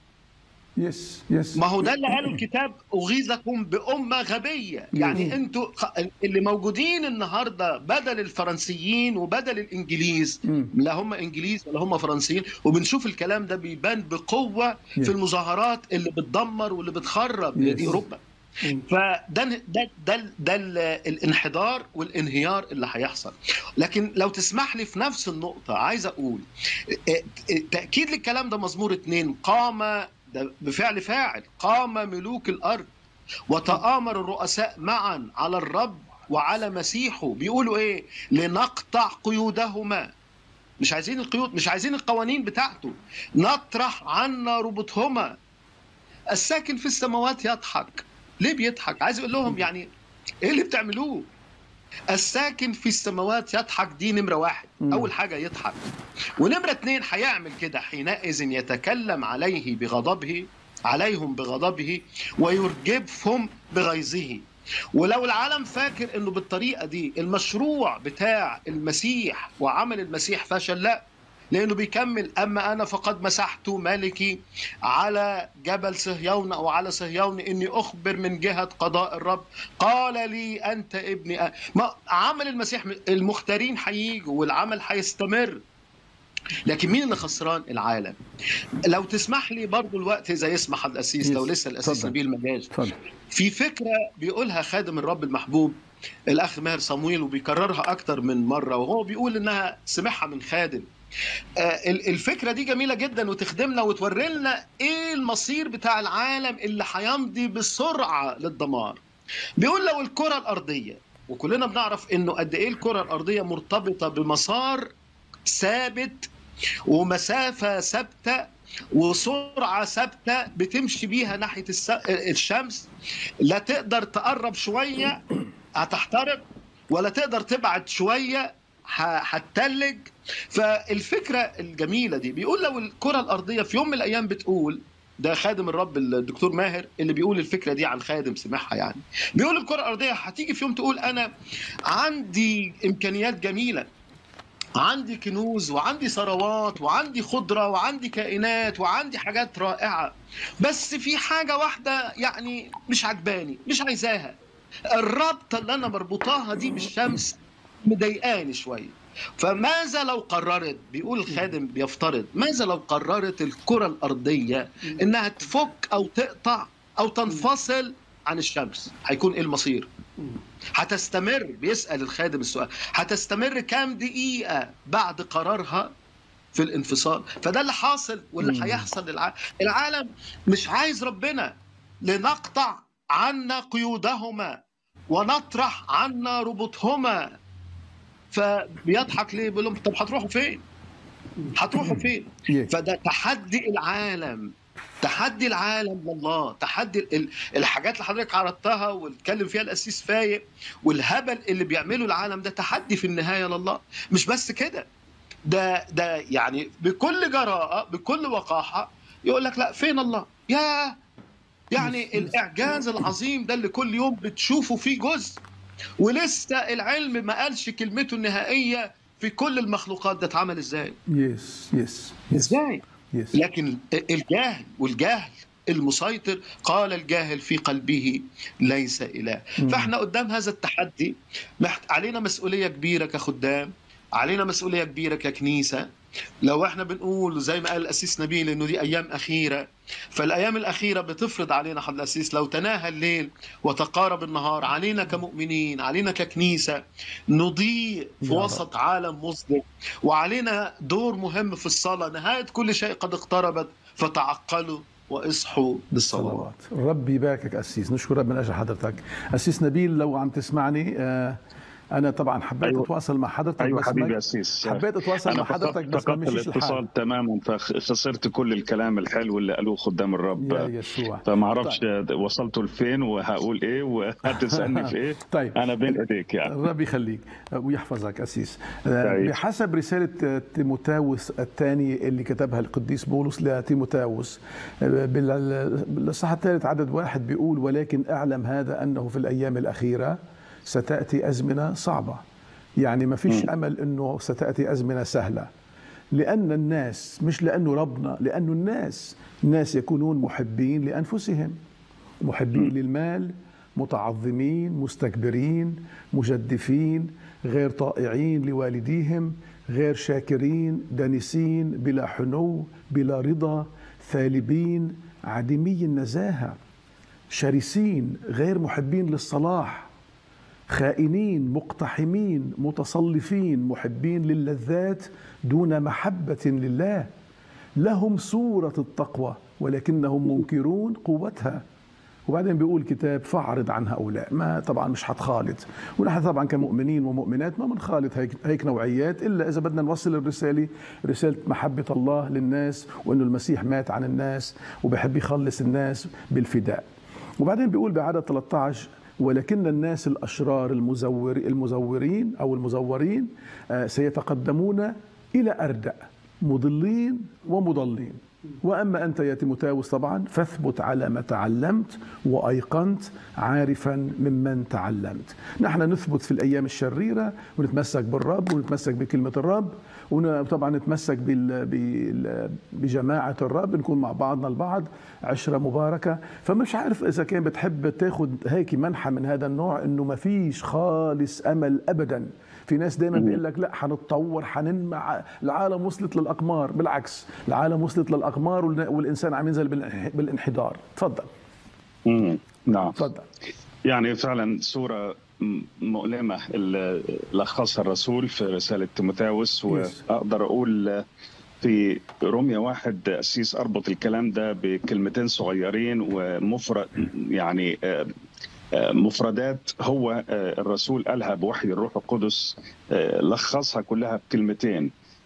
يس يس ما هو ده اللي قاله الكتاب اغيظكم بامه غبيه يعني انتوا خ- اللي موجودين النهارده بدل الفرنسيين وبدل الانجليز مم. لا هم انجليز ولا هم فرنسيين وبنشوف الكلام ده بيبان بقوه Yeah. في المظاهرات اللي بتدمر واللي بتخرب Yes. اوروبا فده ده ده, ده ال- الانحدار والانهيار اللي هيحصل لكن لو تسمح لي في نفس النقطة عايز أقول اه، اه، تأكيد للكلام ده مزمور اتنين قام ده بفعل فاعل قام ملوك الأرض وتآمر الرؤساء معا على الرب وعلى مسيحه بيقولوا ايه لنقطع قيودهما مش عايزين القيود مش عايزين القوانين بتاعته نطرح عنا ربطهما الساكن في السماوات يضحك ليه بيضحك عايز يقول لهم يعني ايه اللي بتعملوه الساكن في السماوات يضحك دي نمرة واحد أول حاجة يضحك ونمرة اتنين هيعمل كده حينئذ يتكلم عليه بغضبه عليهم بغضبه ويرجفهم بغيظه ولو العالم فاكر انه بالطريقه دي المشروع بتاع المسيح وعمل المسيح فشل لا لانه بيكمل اما انا فقد مسحت ملكي على جبل صهيون او على صهيون اني اخبر من جهه قضاء الرب قال لي انت ابني أ... ما عمل المسيح المختارين هييجوا والعمل هيستمر لكن مين اللي خسران العالم لو تسمح لي برضو الوقت اذا يسمح الاسيس لو لسه الاسيس نبيل ما جاش في فكره بيقولها خادم الرب المحبوب الاخ ماهر صمويل وبيكررها اكتر من مره وهو بيقول انها سمعها من خادم الفكرة دي جميلة جدا وتخدمنا وتوري لنا ايه المصير بتاع العالم اللي هيمضي بسرعة للدمار بيقول لو الكرة الأرضية وكلنا بنعرف انه قد ايه الكرة الأرضية مرتبطة بمسار ثابت ومسافة ثابتة وسرعة ثابتة بتمشي بيها ناحية الشمس لا تقدر تقرب شوية هتحترق ولا تقدر تبعد شوية هتتلج فالفكرة الجميلة دي بيقول لو الكرة الأرضية في يوم من الأيام بتقول ده خادم الرب الدكتور ماهر اللي بيقول الفكرة دي عن خادم سمعها يعني بيقول الكرة الأرضية هتيجي في يوم تقول أنا عندي إمكانيات جميلة عندي كنوز وعندي ثروات وعندي خضرة وعندي كائنات وعندي حاجات رائعة بس في حاجة واحدة يعني مش عجباني مش عايزاها الرابطة اللي أنا مربوطاها دي بالشمس مضايقاني شوية فماذا لو قررت بيقول الخادم بيفترض ماذا لو قررت الكرة الأرضية إنها تفك أو تقطع أو تنفصل عن الشمس هيكون إيه المصير هتستمر بيسأل الخادم السؤال هتستمر كام دقيقة بعد قرارها في الانفصال فده اللي حاصل واللي هيحصل للعالم العالم مش عايز ربنا لنقطع عنا قيودهما ونطرح عنا ربطهما فبيضحك ليه بيقول لهم طب هتروحوا فين هتروحوا فين فده تحدي العالم تحدي العالم لله تحدي الحاجات اللي حضرتك عرضتها واتكلم فيها الاسيس فايق والهبل اللي بيعمله العالم ده تحدي في النهايه لله مش بس كده ده ده يعني بكل جراءه بكل وقاحه يقول لك لا فين الله يا يعني الاعجاز العظيم ده اللي كل يوم بتشوفه فيه جزء ولسه العلم ما قالش كلمته النهائيه في كل المخلوقات ده اتعمل ازاي يس يس ازاي لكن الجاهل والجهل المسيطر قال الجاهل في قلبه ليس اله فاحنا قدام هذا التحدي علينا مسؤوليه كبيره كخدام علينا مسؤوليه كبيره ككنيسه لو احنا بنقول زي ما قال الاسيس نبيل انه دي ايام اخيره فالايام الاخيره بتفرض علينا حد الاسيس لو تناهى الليل وتقارب النهار علينا كمؤمنين علينا ككنيسه نضيء في وسط عالم مظلم وعلينا دور مهم في الصلاه نهايه كل شيء قد اقتربت فتعقلوا واصحوا بالصلوات ربي يباركك اسيس نشكر رب من اجل حضرتك اسيس نبيل لو عم تسمعني آه انا طبعا حبيت أيوة. اتواصل مع حضرتك أيوة بس حبيبي اسيس حبيت اتواصل مع حضرتك بس ما مشيش الاتصال تماما فخسرت كل الكلام الحلو اللي قالوه خدام الرب يا يسوع فما اعرفش طيب. وصلتوا لفين وهقول ايه وهتسالني في ايه طيب انا بين ايديك يعني الرب يخليك ويحفظك اسيس طيب. بحسب رساله تيموتاوس الثاني اللي كتبها القديس بولس لتيموتاوس بالاصحاح الثالث عدد واحد بيقول ولكن اعلم هذا انه في الايام الاخيره ستأتي أزمنة صعبة يعني ما فيش أمل أنه ستأتي أزمنة سهلة لأن الناس مش لأنه ربنا لأنه الناس الناس يكونون محبين لأنفسهم محبين للمال متعظمين مستكبرين مجدفين غير طائعين لوالديهم غير شاكرين دانسين بلا حنو بلا رضا ثالبين عديمي النزاهة شرسين غير محبين للصلاح خائنين مقتحمين متصلفين محبين للذات دون محبة لله لهم صورة التقوى ولكنهم منكرون قوتها وبعدين بيقول الكتاب فاعرض عن هؤلاء ما طبعا مش حتخالط ونحن طبعا كمؤمنين ومؤمنات ما بنخالط هيك, هيك نوعيات الا اذا بدنا نوصل الرساله رساله محبه الله للناس وانه المسيح مات عن الناس وبحب يخلص الناس بالفداء وبعدين بيقول بعدد 13 ولكن الناس الاشرار المزور المزورين او المزورين آه، سيتقدمون الى اردأ مضلين ومضلين واما انت يا تيموتاوس طبعا فاثبت على ما تعلمت وايقنت عارفا ممن تعلمت. نحن نثبت في الايام الشريره ونتمسك بالرب ونتمسك بكلمه الرب وطبعا نتمسك بال... بال... بجماعه الرب نكون مع بعضنا البعض عشره مباركه فمش عارف اذا كان بتحب تاخذ هيك منحه من هذا النوع انه ما فيش خالص امل ابدا في ناس دايما بيقول لك لا حنتطور حننمع العالم وصلت للاقمار بالعكس العالم وصلت للاقمار والانسان عم ينزل بالانحدار تفضل امم نعم تفضل يعني فعلا صوره مؤلمه اللي لخصها الرسول في رساله تيموثاوس واقدر اقول في روميا واحد أسيس أربط الكلام ده بكلمتين صغيرين ومفرد يعني مفردات هو الرسول قالها بوحي الروح القدس لخصها كلها بكلمتين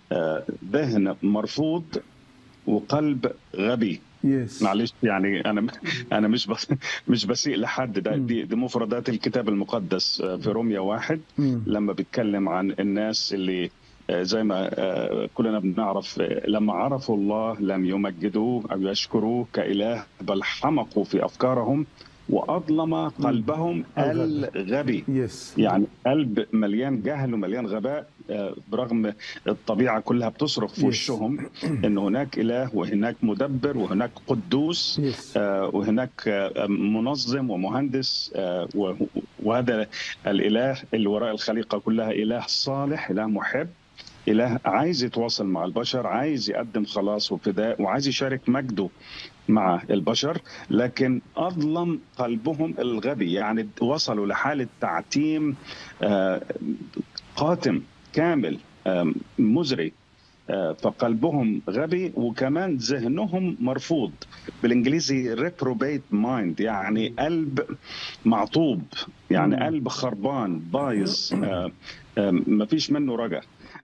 ذهن مرفوض وقلب غبي yes. معلش يعني انا انا مش بس مش بسيء لحد ده دي, دي مفردات الكتاب المقدس في روميا واحد mm. لما بيتكلم عن الناس اللي زي ما كلنا بنعرف لما عرفوا الله لم يمجدوه او يشكروه كاله بل حمقوا في افكارهم واظلم قلبهم الغبي yes. يعني قلب مليان جهل ومليان غباء برغم الطبيعه كلها بتصرخ في yes. وشهم ان هناك اله وهناك مدبر وهناك قدوس yes. وهناك منظم ومهندس وهذا الاله اللي وراء الخليقه كلها اله صالح اله محب اله عايز يتواصل مع البشر عايز يقدم خلاص وفداء وعايز يشارك مجده مع البشر لكن اظلم قلبهم الغبي يعني وصلوا لحاله تعتيم قاتم كامل مزري فقلبهم غبي وكمان ذهنهم مرفوض بالانجليزي ريبروبيت مايند يعني قلب معطوب يعني قلب خربان بايظ ما فيش منه رجا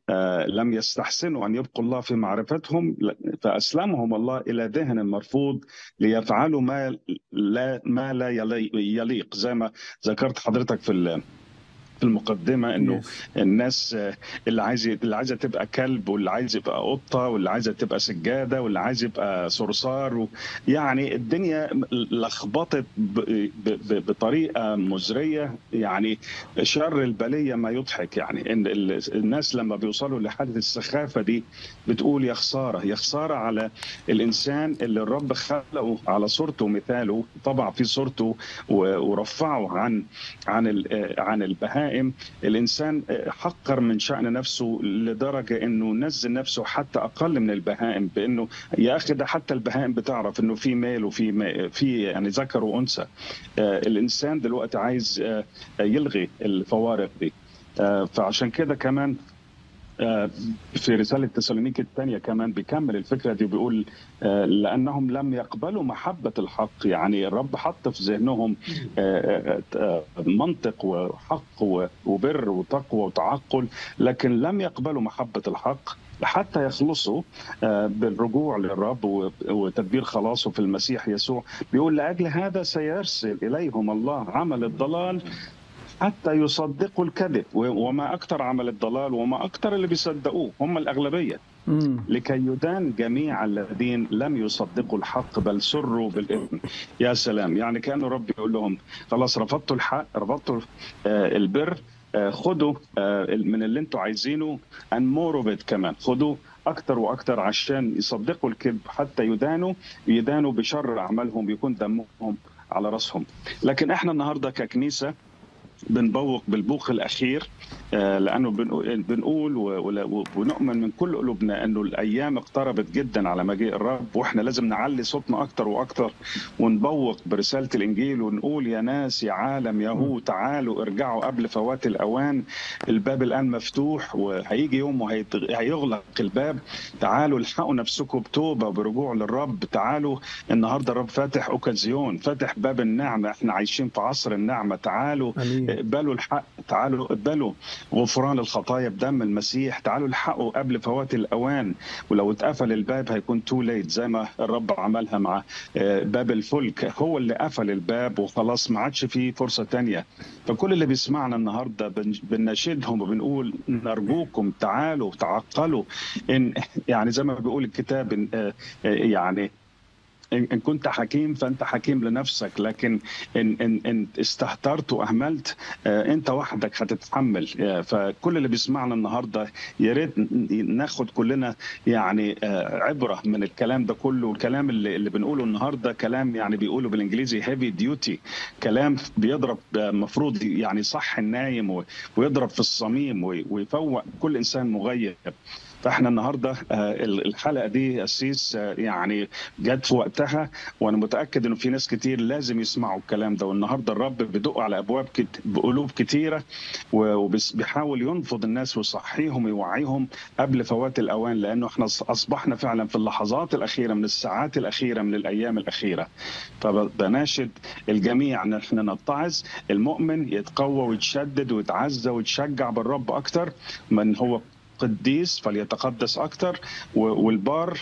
لم يستحسنوا ان يبقوا الله في معرفتهم فاسلمهم الله الى ذهن مرفوض ليفعلوا ما لا ما لا يليق زي ما ذكرت حضرتك في في المقدمه انه Yes. الناس اللي عايز اللي عايزه تبقى كلب واللي عايز يبقى قطه واللي عايزه تبقى سجاده واللي عايز يبقى صرصار و... يعني الدنيا لخبطت ب... ب... بطريقه مزريه يعني شر البليه ما يضحك يعني ان ال- الناس لما بيوصلوا لحاله السخافه دي بتقول يا خساره يا خساره على الانسان اللي الرب خلقه على صورته ومثاله طبع في صورته و- ورفعه عن عن ال- عن البهائم الانسان حقر من شان نفسه لدرجه انه نزل نفسه حتى اقل من البهائم بانه يا اخي ده حتى البهائم بتعرف انه في ميل وفي ما- في يعني ذكر وانثى آه، الانسان دلوقتي عايز آه، يلغي الفوارق دي آه، فعشان كده كمان آه، في رسالة تسالونيكي الثانية كمان بيكمل الفكرة دي بيقول آه، لأنهم لم يقبلوا محبة الحق يعني الرب حط في ذهنهم آه، آه، آه، منطق وحق و- وبر وتقوى وتعقل لكن لم يقبلوا محبة الحق حتى يخلصوا آه، بالرجوع للرب و- وتدبير خلاصه في المسيح يسوع بيقول لأجل هذا سيرسل إليهم الله عمل الضلال حتى يصدقوا الكذب و- وما أكثر عمل الضلال وما أكثر اللي بيصدقوه هم الأغلبية مم. لكي يدان جميع الذين لم يصدقوا الحق بل سروا بالإثم يا سلام يعني كأنه رب يقول لهم خلاص رفضتوا الحق رفضتوا آه، البر آه، خدوا آه، من اللي انتوا عايزينه and more of it كمان خدوا اكتر واكتر عشان يصدقوا الكذب حتى يدانوا يدانوا بشر اعمالهم يكون دمهم على راسهم لكن احنا النهارده ككنيسه بنبوق بالبوق الاخير آه، لانه بنقول- بنقول و- و- ونؤمن من كل قلوبنا انه الايام اقتربت جدا على مجيء الرب واحنا لازم نعلي صوتنا اكتر واكتر ونبوق برساله الانجيل ونقول يا ناس يا عالم يا هو تعالوا ارجعوا قبل فوات الاوان الباب الان مفتوح وهيجي يوم وهيغلق الباب تعالوا الحقوا نفسكم بتوبه وبرجوع للرب تعالوا النهارده الرب فاتح اوكازيون فاتح باب النعمه احنا عايشين في عصر النعمه تعالوا امين اقبلوا الحق تعالوا اقبلوا غفران الخطايا بدم المسيح تعالوا الحقوا قبل فوات الاوان ولو اتقفل الباب هيكون تو ليت زي ما الرب عملها مع آه، باب الفلك هو اللي قفل الباب وخلاص ما عادش فيه فرصه تانية فكل اللي بيسمعنا النهارده بن- بنناشدهم وبنقول نرجوكم تعالوا تعقلوا ان يعني زي ما بيقول الكتاب إن آه، آه، يعني إن إن كنت حكيم فأنت حكيم لنفسك لكن إن إن إن استهترت وأهملت آه، أنت وحدك هتتحمل آه، فكل اللي بيسمعنا النهاردة يا ريت ن- ناخد كلنا يعني آه، عبرة من الكلام ده كله والكلام اللي, اللي بنقوله النهاردة كلام يعني بيقولوا بالإنجليزي هيفي ديوتي كلام بيضرب مفروض يعني صح النايم و- ويضرب في الصميم وي- ويفوق كل إنسان مغيب فاحنا النهارده آه، الحلقه دي اسيس آه، يعني جت في وقتها وانا متاكد انه في ناس كتير لازم يسمعوا الكلام ده والنهارده الرب بيدق على ابواب كت... بقلوب كتيره وبيحاول ينفض الناس ويصحيهم ويوعيهم قبل فوات الاوان لانه احنا اصبحنا فعلا في اللحظات الاخيره من الساعات الاخيره من الايام الاخيره فبناشد الجميع ان احنا نتعظ المؤمن يتقوى ويتشدد ويتعزى ويتشجع بالرب اكتر من هو قديس فليتقدس اكتر و- والبار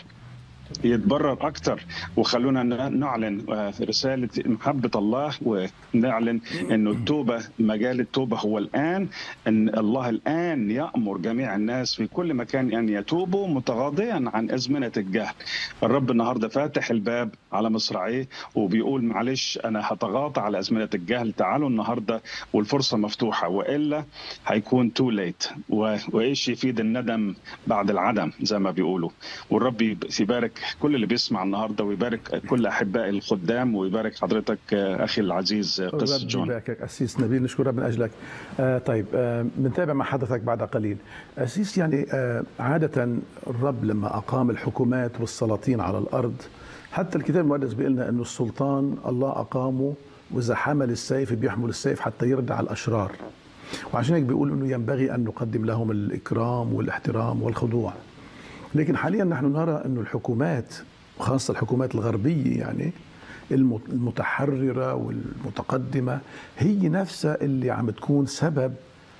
يتبرر اكتر وخلونا ن- نعلن آه، رساله محبه الله ونعلن انه التوبه مجال التوبه هو الان ان الله الان يامر جميع الناس في كل مكان ان يتوبوا متغاضيا عن ازمنه الجهل الرب النهارده فاتح الباب على مصراعيه وبيقول معلش انا هتغاضى على ازمنه الجهل تعالوا النهارده والفرصه مفتوحه والا هيكون تو ليت وايش يفيد الندم بعد العدم زي ما بيقولوا والرب يب- يبارك كل اللي بيسمع النهارده ويبارك كل احبائي الخدام ويبارك حضرتك آه، اخي العزيز آه، قس رب جون يباركك أسيس نبيل نشكر رب من أجلك آه طيب آه بنتابع مع حضرتك بعد قليل أسيس يعني آه عادة الرب لما أقام الحكومات والسلاطين على الأرض حتى الكتاب المقدس بيقول لنا أنه السلطان الله أقامه وإذا حمل السيف بيحمل السيف حتى يردع الأشرار وعشان هيك بيقول أنه ينبغي أن نقدم لهم الإكرام والاحترام والخضوع لكن حاليا نحن نرى أن الحكومات وخاصة الحكومات الغربية يعني الم- المتحررة والمتقدمة هي نفسها اللي عم تكون سبب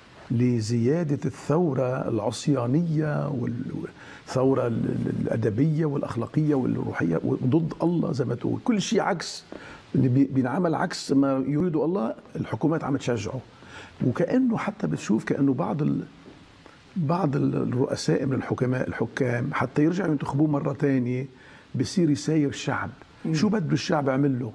لزيادة الثورة العصيانية والثورة ال- ال- الأدبية والأخلاقية والروحية ضد الله زي ما تقول كل شيء عكس اللي بي- بينعمل عكس ما يريده الله الحكومات عم تشجعه وكأنه حتى بتشوف كأنه بعض ال... بعض الرؤساء من الحكماء الحكام حتى يرجعوا ينتخبوه مرة تانية بصير يساير الشعب شو بده الشعب يعمل له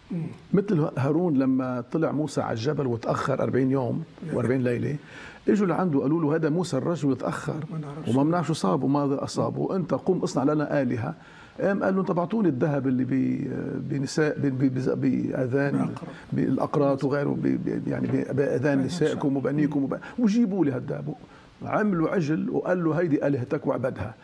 مثل هارون لما طلع موسى على الجبل وتأخر 40 يوم و40 ليلة اجوا لعنده قالوا له هذا موسى الرجل تأخر وما بنعرف شو صاب وماذا أصاب وأنت قم اصنع لنا آلهة قام قال له انت بعطوني الذهب اللي بي بنساء بي- بي- بي- باذان بالاقراط وغيره بي- بي- يعني باذان نسائكم وبنيكم وب- وجيبوا لي هالذهب عملوا عجل وقال له هيدي الهتك واعبدها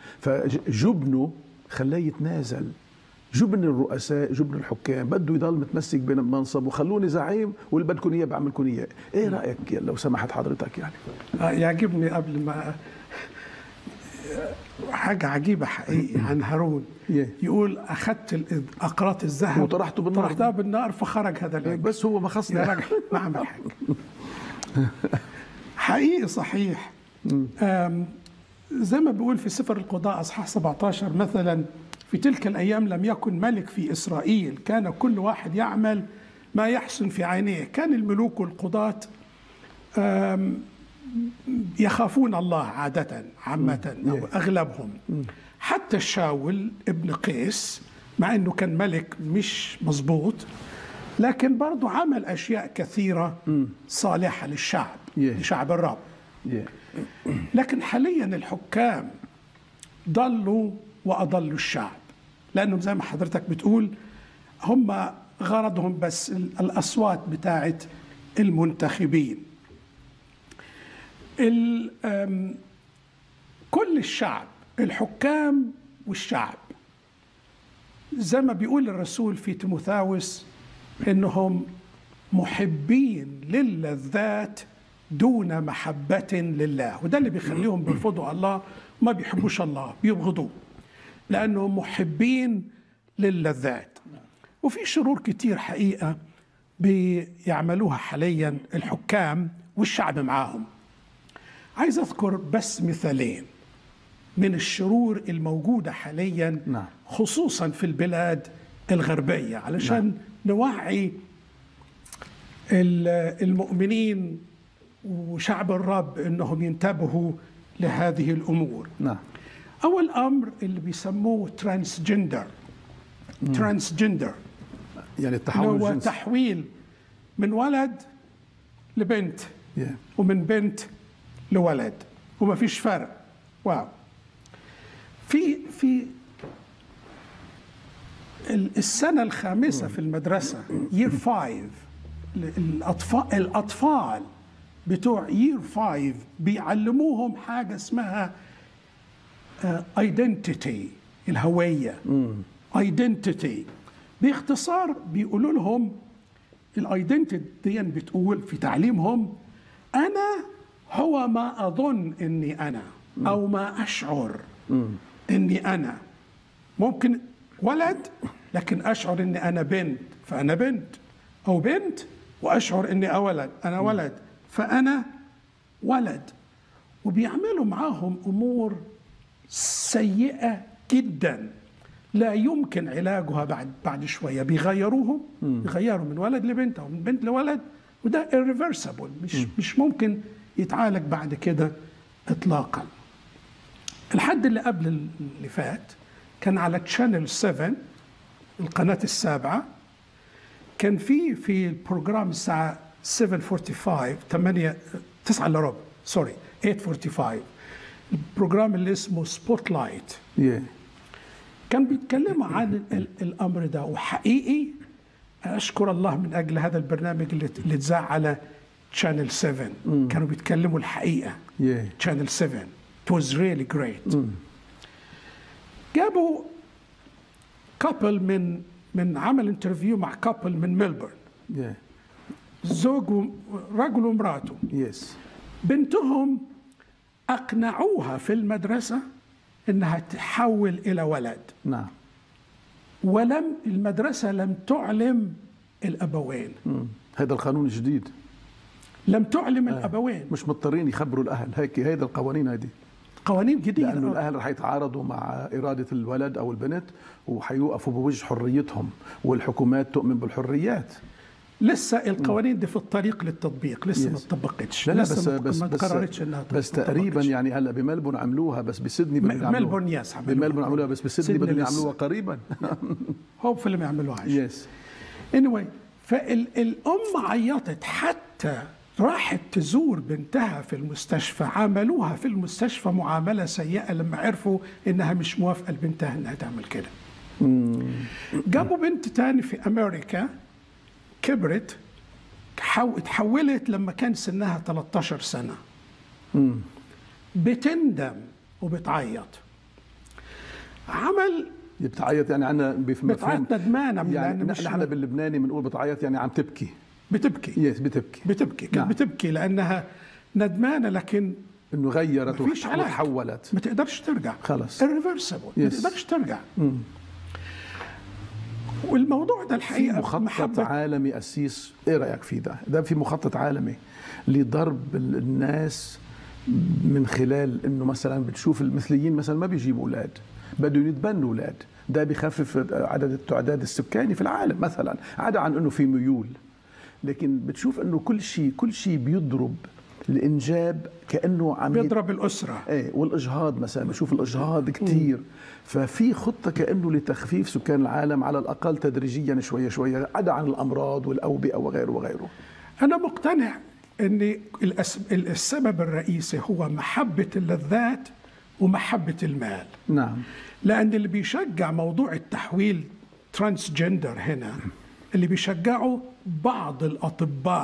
فجبنه خلاه يتنازل جبن الرؤساء جبن الحكام بده يضل متمسك بمنصب وخلوني زعيم واللي بدكم اياه بعملكم اياه ايه رايك لو سمحت حضرتك يعني آه، يعجبني قبل ما حاجة عجيبة حقيقي عن هارون إيه. يقول أخذت ال- أقراط الذهب وطرحته بالنار. طرحتها بالنار فخرج هذا العجل بس هو ما يا خصنا راجل ما عمل حاجة حقيقي صحيح آم، زي ما بيقول في سفر القضاء أصحاح 17 مثلا في تلك الأيام لم يكن ملك في إسرائيل كان كل واحد يعمل ما يحسن في عينيه كان الملوك والقضاة آم، يخافون الله عادة عامة أو أغلبهم حتى الشاول ابن قيس مع أنه كان ملك مش مظبوط لكن برضه عمل أشياء كثيرة صالحة للشعب Yeah. لشعب الرب yeah. لكن حاليا الحكام ضلوا وأضلوا الشعب لأنهم زي ما حضرتك بتقول هم غرضهم بس ال- الأصوات بتاعت المنتخبين ال- أم، كل الشعب الحكام والشعب زي ما بيقول الرسول في تيموثاوس انهم محبين للذات دون محبة لله وده اللي بيخليهم بيرفضوا الله ما بيحبوش الله بيبغضوه لأنهم محبين للذات وفي شرور كتير حقيقة بيعملوها حاليا الحكام والشعب معاهم عايز أذكر بس مثالين من الشرور الموجودة حاليا نعم. خصوصا في البلاد الغربية علشان نوعي ال- المؤمنين وشعب الرب انهم ينتبهوا لهذه الامور. نعم اول امر اللي بيسموه ترانسجندر ترانسجندر يعني اللي التحول هو الجنسي تحويل من ولد لبنت Yeah. ومن بنت لولد وما فيش فرق واو في في ال- السنة الخامسة في المدرسة year 5 الأطفال الأطفال بتوع year 5 بيعلموهم حاجة اسمها ايدنتيتي الهوية ايدنتيتي باختصار بيقولوا لهم الايدنتيتي دي بتقول في تعليمهم انا هو ما اظن اني انا او ما اشعر اني انا ممكن ولد لكن اشعر اني انا بنت فانا بنت او بنت واشعر اني ولد انا ولد فانا ولد وبيعملوا معاهم امور سيئه جدا لا يمكن علاجها بعد بعد شويه بيغيروهم بيغيروا من ولد لبنت او من بنت لولد وده irreversible مش مش ممكن يتعالج بعد كده اطلاقا الحد اللي قبل اللي فات كان على تشانل 7 القناه السابعه كان في في البروجرام الساعه 7:45 8 9 الا ربع سوري 8:45 البروجرام اللي اسمه سبوت لايت Yeah. كان بيتكلموا عن ال- الامر ده وحقيقي اشكر الله من اجل هذا البرنامج اللي اللي اتذاع على شانل 7 كانوا بيتكلموا الحقيقه Yeah. شانل 7 it was really great جابوا كابل من من عمل انترفيو مع كابل من ملبورن Yeah. زوج و- رجل ومراته Yes. بنتهم اقنعوها في المدرسه انها تحول الى ولد نعم ولم المدرسه لم تعلم الابوين مم. هذا القانون الجديد لم تعلم الابوين مش مضطرين يخبروا الاهل هيك هيدا القوانين هذه قوانين جديده لانه الاهل رح يتعارضوا مع اراده الولد او البنت وحيوقفوا بوجه حريتهم والحكومات تؤمن بالحريات لسه القوانين دي في الطريق للتطبيق لسه ما Yes. اتطبقتش لا لا لسه بس ما- بس ما بس تقررتش انها بس تطبقش. تقريبا يعني هلا بملبون عملوها بس بسيدني بدهم يعملوها. ملبورن يس عملوها. بملبون عملوها بس بسيدني سيدني بدهم لسه. يعملوها قريبا هو في اللي ما يعملوهاش يس anyway فالأم عيطت حتى راحت تزور بنتها في المستشفى عاملوها في المستشفى معاملة سيئة لما عرفوا إنها مش موافقة لبنتها إنها تعمل كده جابوا بنت تاني في أمريكا كبرت حو- اتحولت لما كان سنها 13 سنة بتندم وبتعيط عمل بتعيط يعني عنا بمفهوم بتعيط ندمانة من يعني لأن مش نحن باللبناني بنقول بتعيط يعني عم تبكي بتبكي يس بتبكي بتبكي كانت نعم. بتبكي لانها ندمانه لكن انه غيرت مفيش علاج وتحولت ما تقدرش ترجع خلص. irreversible ما Yes. تقدرش ترجع والموضوع ده في الحقيقه مخطط محبة عالمي أسيس إيه رأيك في ده؟ ده في مخطط عالمي لضرب ال- الناس من خلال إنه مثلا بتشوف المثليين مثلا ما بيجيبوا أولاد بدهم يتبنوا أولاد ده بيخفف عدد التعداد السكاني في العالم مثلا عدا عن إنه في ميول لكن بتشوف إنه كل شيء كل شيء بيضرب الإنجاب كأنه عم يت- بيضرب الاسره ايه والاجهاض مثلا بشوف الاجهاض كثير ففي خطه كانه لتخفيف سكان العالم على الاقل تدريجيا شويه شويه عدا عن الامراض والاوبئه وغيره وغيره انا مقتنع ان الأس- السبب الرئيسي هو محبه اللذات ومحبه المال نعم لان اللي بيشجع موضوع التحويل ترانسجندر هنا اللي بيشجعه بعض الاطباء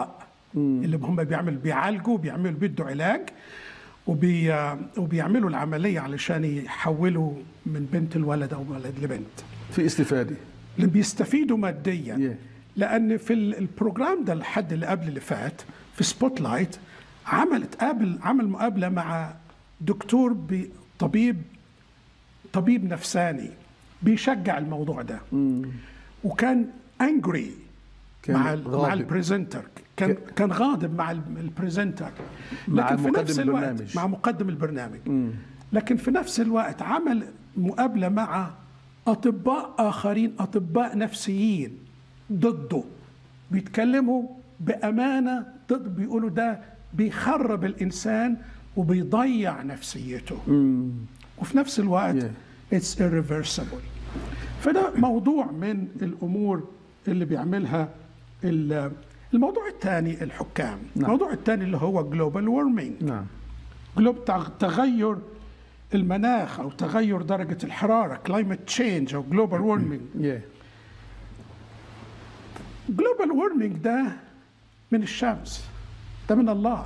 اللي هم بيعمل بيعالجوا بيعملوا بيدوا علاج وبي وبيعملوا العمليه علشان يحولوا من بنت الولد او ولد لبنت في استفاده اللي بيستفيدوا ماديا Yeah. لان في ال- البروجرام ده الحد اللي قبل اللي فات في سبوت لايت عملت قابل عمل مقابله مع دكتور بي- طبيب طبيب نفساني بيشجع الموضوع ده وكان انجري كان مع ال- مع غاضب. البريزنتر كان ك- كان غاضب مع ال- البريزنتر مع لكن في مقدم نفس الوقت البرنامج. مع مقدم البرنامج لكن في نفس الوقت عمل مقابله مع اطباء اخرين اطباء نفسيين ضده بيتكلموا بامانه ضد بيقولوا ده بيخرب الانسان وبيضيع نفسيته وفي نفس الوقت Yeah. it's irreversible فده موضوع من الامور اللي بيعملها ال- الموضوع الثاني الحكام نعم. الموضوع الثاني اللي هو جلوبال وورمينج نعم جلوب تغير المناخ او تغير درجه الحراره كلايمت تشينج او جلوبال وورمينج yeah. جلوبال وورمينج ده من الشمس ده من الله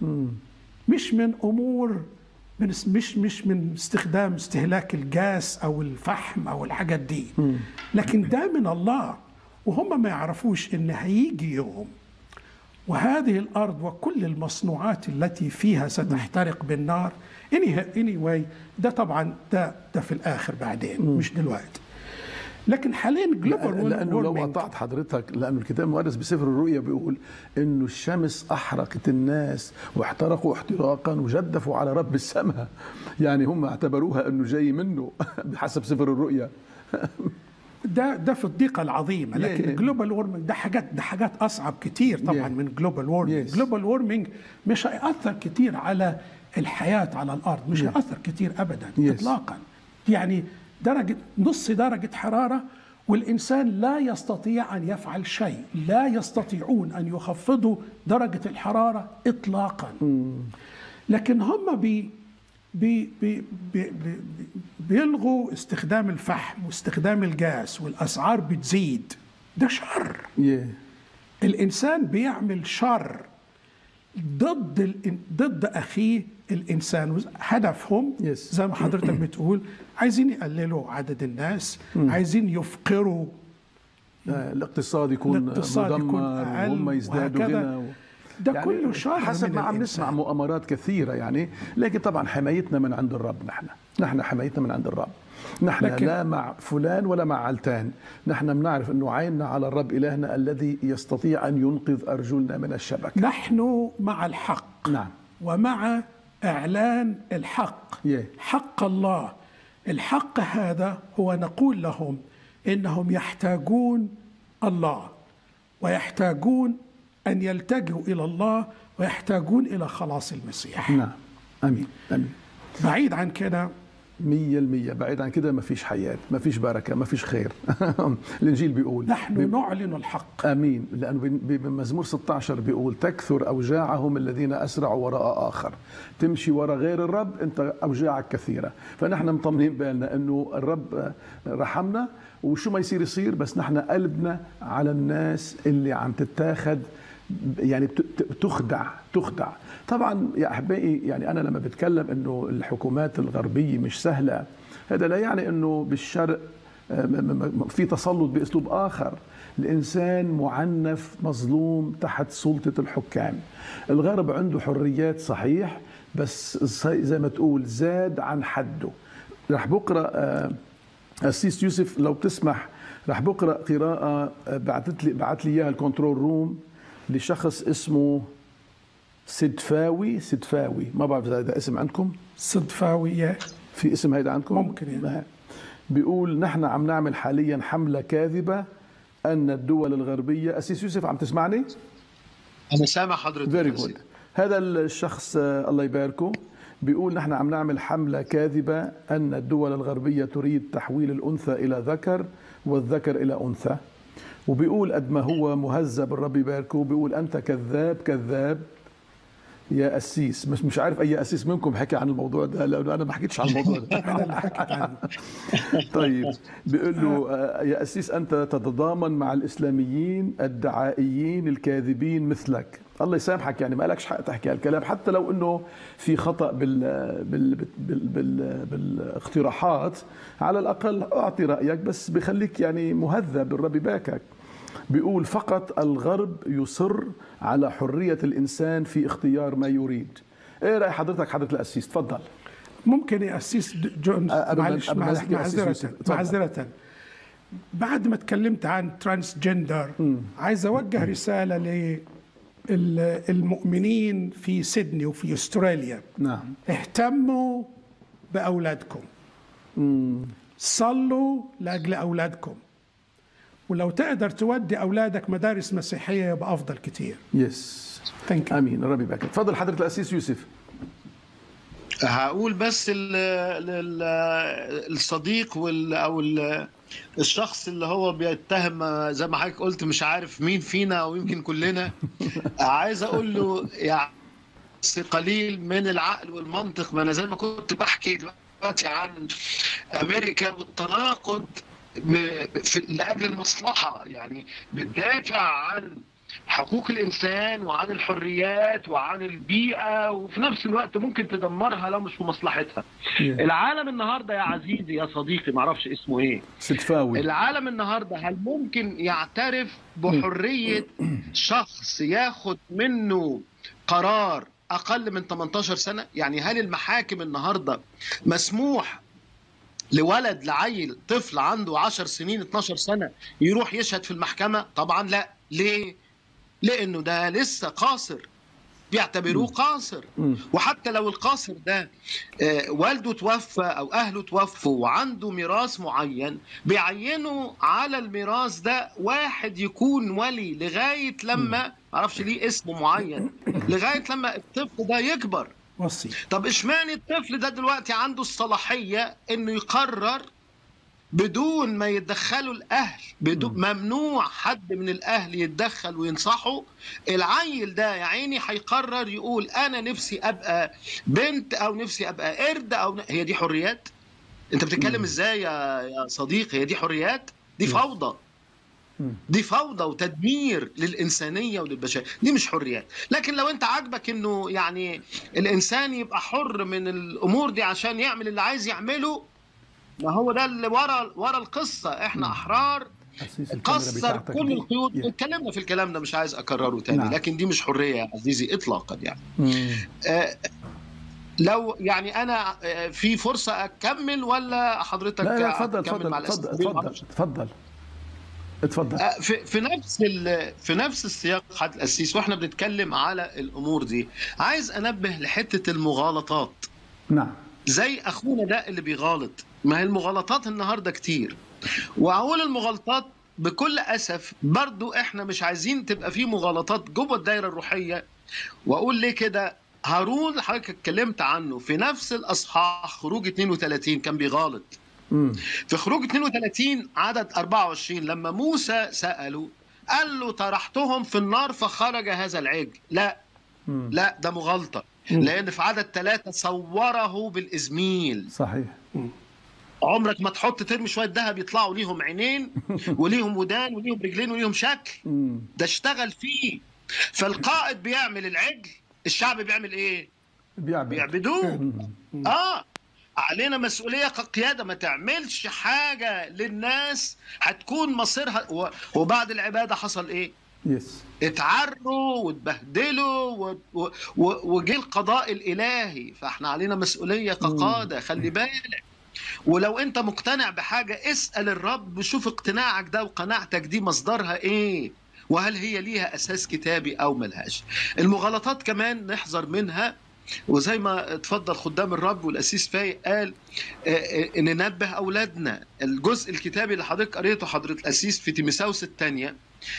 مش من امور من مش مش من استخدام استهلاك الجاس او الفحم او الحاجات دي لكن ده من الله وهم ما يعرفوش ان هيجي يوم وهذه الارض وكل المصنوعات التي فيها ستحترق بالنار اني واي ده طبعا ده ده في الاخر بعدين مش دلوقتي لكن حاليا جلوبال لانه لو قطعت حضرتك لانه الكتاب المقدس بسفر الرؤيا بيقول انه الشمس احرقت الناس واحترقوا احتراقا وجدفوا على رب السماء يعني هم اعتبروها انه جاي منه بحسب سفر الرؤيا ده ده في الضيقه العظيمه لكن Yeah. الجلوبال وورمنج ده حاجات ده حاجات اصعب كتير طبعا Yeah. من جلوبال وورمنج Yes. جلوبال وورمنج مش هياثر كتير على الحياه على الارض مش Yeah. هياثر كتير ابدا Yes. اطلاقا يعني درجه نص درجه حراره والانسان لا يستطيع ان يفعل شيء لا يستطيعون ان يخفضوا درجه الحراره اطلاقا لكن هم بي بي بي بي بي بيلغوا استخدام الفحم واستخدام الجاز والاسعار بتزيد ده شر yeah. الانسان بيعمل شر ضد ال... ضد اخيه الانسان هدفهم Yes. زي ما حضرتك بتقول عايزين يقللوا عدد الناس عايزين يفقروا آه، الاقتصاد يكون الاقتصاد يكون مدمر أقل وهم يزدادوا وهكذا. غنى و... ده كله شر حسب من ما عم الإنسان. نسمع مؤامرات كثيرة يعني لكن طبعا حمايتنا من عند الرب نحن نحن حمايتنا من عند الرب نحن لكن- لا مع فلان ولا مع علتان نحن بنعرف أنه عيننا على الرب إلهنا الذي يستطيع أن ينقذ أرجلنا من الشبكة نحن مع الحق نعم ومع اعلان الحق Yeah. حق الله الحق هذا هو نقول لهم انهم يحتاجون الله ويحتاجون ان يلتجئوا الى الله ويحتاجون الى خلاص المسيح نعم أمين أمين بعيد عن كده مية المية بعيد عن كده ما فيش حياة ما فيش بركة ما فيش خير الإنجيل بيقول نحن نعلن الحق امين لانه ب- ب- بمزمور 16 بيقول تكثر اوجاعهم الذين اسرعوا وراء اخر تمشي وراء غير الرب انت اوجاعك كثيره فنحن مطمنين بالنا انه الرب رحمنا وشو ما يصير يصير بس نحن قلبنا على الناس اللي عم تتاخد يعني بت- ت- تخدع تخدع طبعا يا احبائي يعني انا لما بتكلم انه الحكومات الغربيه مش سهله هذا لا يعني انه بالشرق م- م- م- في تسلط باسلوب اخر الانسان معنف مظلوم تحت سلطه الحكام الغرب عنده حريات صحيح بس زي زي ما تقول زاد عن حده رح بقرا آه، السيس يوسف لو بتسمح رح بقرا قراءه آه، بعثت لي بعث لي اياها الكنترول روم لشخص اسمه سدفاوي سدفاوي ما بعرف اذا هذا اسم عندكم صدفاوية في اسم هيدا عندكم ممكن يعني. ما- بيقول نحن عم نعمل حاليا حملة كاذبة أن الدول الغربية أسيس يوسف عم تسمعني؟ انا سامع حضرتك فيري يا جود سيدي. هذا الشخص آه، الله يباركه بيقول نحن عم نعمل حملة كاذبة أن الدول الغربية تريد تحويل الأنثى إلى ذكر والذكر إلى أنثى وبيقول قد ما هو مهذب الرب يباركه بيقول أنت كذاب كذاب يا قسيس مش مش عارف اي قسيس منكم حكى عن الموضوع ده لانه انا ما حكيتش عن الموضوع ده انا اللي حكيت عنه طيب بيقول له آه، يا قسيس انت تتضامن مع الاسلاميين الدعائيين الكاذبين مثلك الله يسامحك يعني ما لكش حق تحكي هالكلام حتى لو انه في خطا بال بال بال بال بالاقتراحات على الاقل اعطي رايك بس بخليك يعني مهذب الرب يباركك بيقول فقط الغرب يصر على حريه الانسان في اختيار ما يريد ايه راي حضرتك حضره القسيس تفضل ممكن يا أسيس د- جون أه، قبل ما- معلش قبل ما معز- نحكي أسيس معذرة يوسف، اتفضل. معذرة بعد ما تكلمت عن ترانسجندر عايز أوجه رسالة للمؤمنين في سيدني وفي أستراليا نعم اهتموا بأولادكم صلوا لأجل أولادكم ولو تقدر تودي أولادك مدارس مسيحية يبقى أفضل كتير يس Thank you. امين الرب يبارك تفضل حضره القسيس يوسف هقول بس ال- ال- الصديق وال او ال- الشخص اللي هو بيتهم زي ما حضرتك قلت مش عارف مين فينا او يمكن كلنا عايز اقول له يعني بس قليل من العقل والمنطق ما انا زي ما كنت بحكي دلوقتي عن امريكا والتناقض م- في لاجل المصلحه يعني بتدافع عن حقوق الانسان وعن الحريات وعن البيئه وفي نفس الوقت ممكن تدمرها لو مش في مصلحتها. العالم النهارده يا عزيزي يا صديقي معرفش اسمه ايه ستفاوي العالم النهارده هل ممكن يعترف بحريه شخص ياخد منه قرار اقل من 18 سنه يعني هل المحاكم النهارده مسموح لولد لعيل طفل عنده 10 سنين 12 سنه يروح يشهد في المحكمه طبعا لا ليه لانه ده لسه قاصر بيعتبروه قاصر مم. وحتى لو القاصر ده آه، والده توفى او اهله توفوا وعنده ميراث معين بيعينوا على الميراث ده واحد يكون ولي لغايه لما معرفش ليه اسم معين لغايه لما الطفل ده يكبر وصي طب اشمعنى الطفل ده دلوقتي عنده الصلاحيه انه يقرر بدون ما يتدخلوا الاهل بدون ممنوع حد من الاهل يتدخل وينصحه العيل ده يا عيني هيقرر يقول انا نفسي ابقى بنت او نفسي ابقى قرد او ن... هي دي حريات انت بتتكلم ازاي يا يا صديقي هي دي حريات دي فوضى دي فوضى وتدمير للإنسانية وللبشرية دي مش حريات لكن لو انت عاجبك انه يعني الإنسان يبقى حر من الأمور دي عشان يعمل اللي عايز يعمله ما هو ده اللي ورا ورا القصة احنا أحرار قسيس الكاميرا كسر بتاعتك كل دي. القيود يا. اتكلمنا في الكلام ده مش عايز أكرره تاني نعم. لكن دي مش حرية يا عزيزي إطلاقا يعني مم. آه، لو يعني أنا آه، في فرصة أكمل ولا حضرتك لا لا تفضل أكمل مع تفضل تفضل الأسئلة؟ تفضل تفضل اتفضل آه، في في نفس ال- في نفس السياق حد القسيس واحنا بنتكلم على الامور دي عايز انبه لحته المغالطات نعم زي اخونا ده اللي بيغالط ما هي المغالطات النهارده كتير واقول المغالطات بكل اسف برضو احنا مش عايزين تبقى في مغالطات جوه الدايره الروحيه واقول ليه كده هارون اللي حضرتك اتكلمت عنه في نفس الاصحاح خروج 32 كان بيغالط مم. في خروج 32 عدد 24 لما موسى سأله قال له طرحتهم في النار فخرج هذا العجل لا مم. لا ده مغالطة لأن في عدد ثلاثة صوره بالإزميل صحيح عمرك ما تحط ترمي شوية ذهب يطلعوا ليهم عينين وليهم ودان وليهم رجلين وليهم شكل مم. ده اشتغل فيه فالقائد بيعمل العجل الشعب بيعمل ايه بيعبد بيعبدوه اه علينا مسؤوليه كقياده ما تعملش حاجه للناس هتكون مصيرها و- وبعد العباده حصل ايه يس اتعروا واتبهدلوا و- و- و- وجه القضاء الالهي فاحنا علينا مسؤوليه كقاده خلي بالك ولو انت مقتنع بحاجه اسال الرب شوف اقتناعك ده وقناعتك دي مصدرها ايه وهل هي ليها اساس كتابي او ملهاش المغالطات كمان نحذر منها وزي ما اتفضل خدام الرب والاسيس فايق قال آه، آه، ان ننبه اولادنا الجزء الكتابي اللي حضرتك قريته حضره الاسيس في تيمساوس الثانيه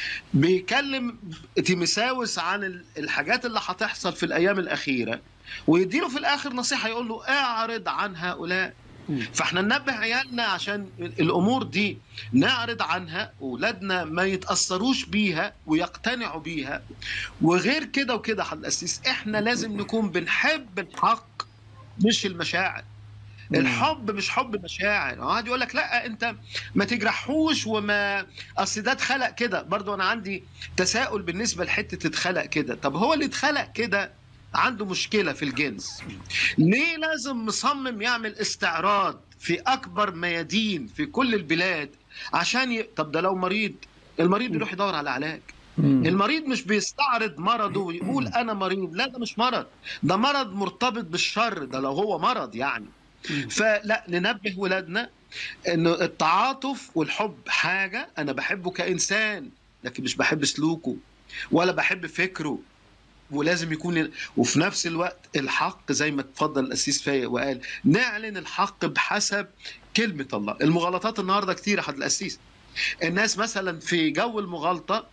بيكلم تيمساوس عن ال- الحاجات اللي هتحصل في الايام الاخيره ويديله في الاخر نصيحه يقول له اعرض عن هؤلاء فاحنا ننبه عيالنا عشان الامور دي نعرض عنها اولادنا ما يتاثروش بيها ويقتنعوا بيها وغير كده وكده حد الاسيس احنا لازم نكون بنحب الحق مش المشاعر الحب مش حب مشاعر قاعد يقول لك لا انت ما تجرحوش وما اصل ده اتخلق كده برضو انا عندي تساؤل بالنسبه لحته اتخلق كده طب هو اللي اتخلق كده عنده مشكله في الجنس ليه لازم مصمم يعمل استعراض في اكبر ميادين في كل البلاد عشان ي... طب ده لو مريض المريض يروح يدور على علاج المريض مش بيستعرض مرضه ويقول انا مريض لا ده مش مرض ده مرض مرتبط بالشر ده لو هو مرض يعني فلا ننبه ولادنا انه التعاطف والحب حاجه انا بحبه كانسان لكن مش بحب سلوكه ولا بحب فكره ولازم يكون وفي نفس الوقت الحق زي ما اتفضل القسيس فايق وقال نعلن الحق بحسب كلمه الله المغالطات النهارده كتير حد القسيس الناس مثلا في جو المغالطه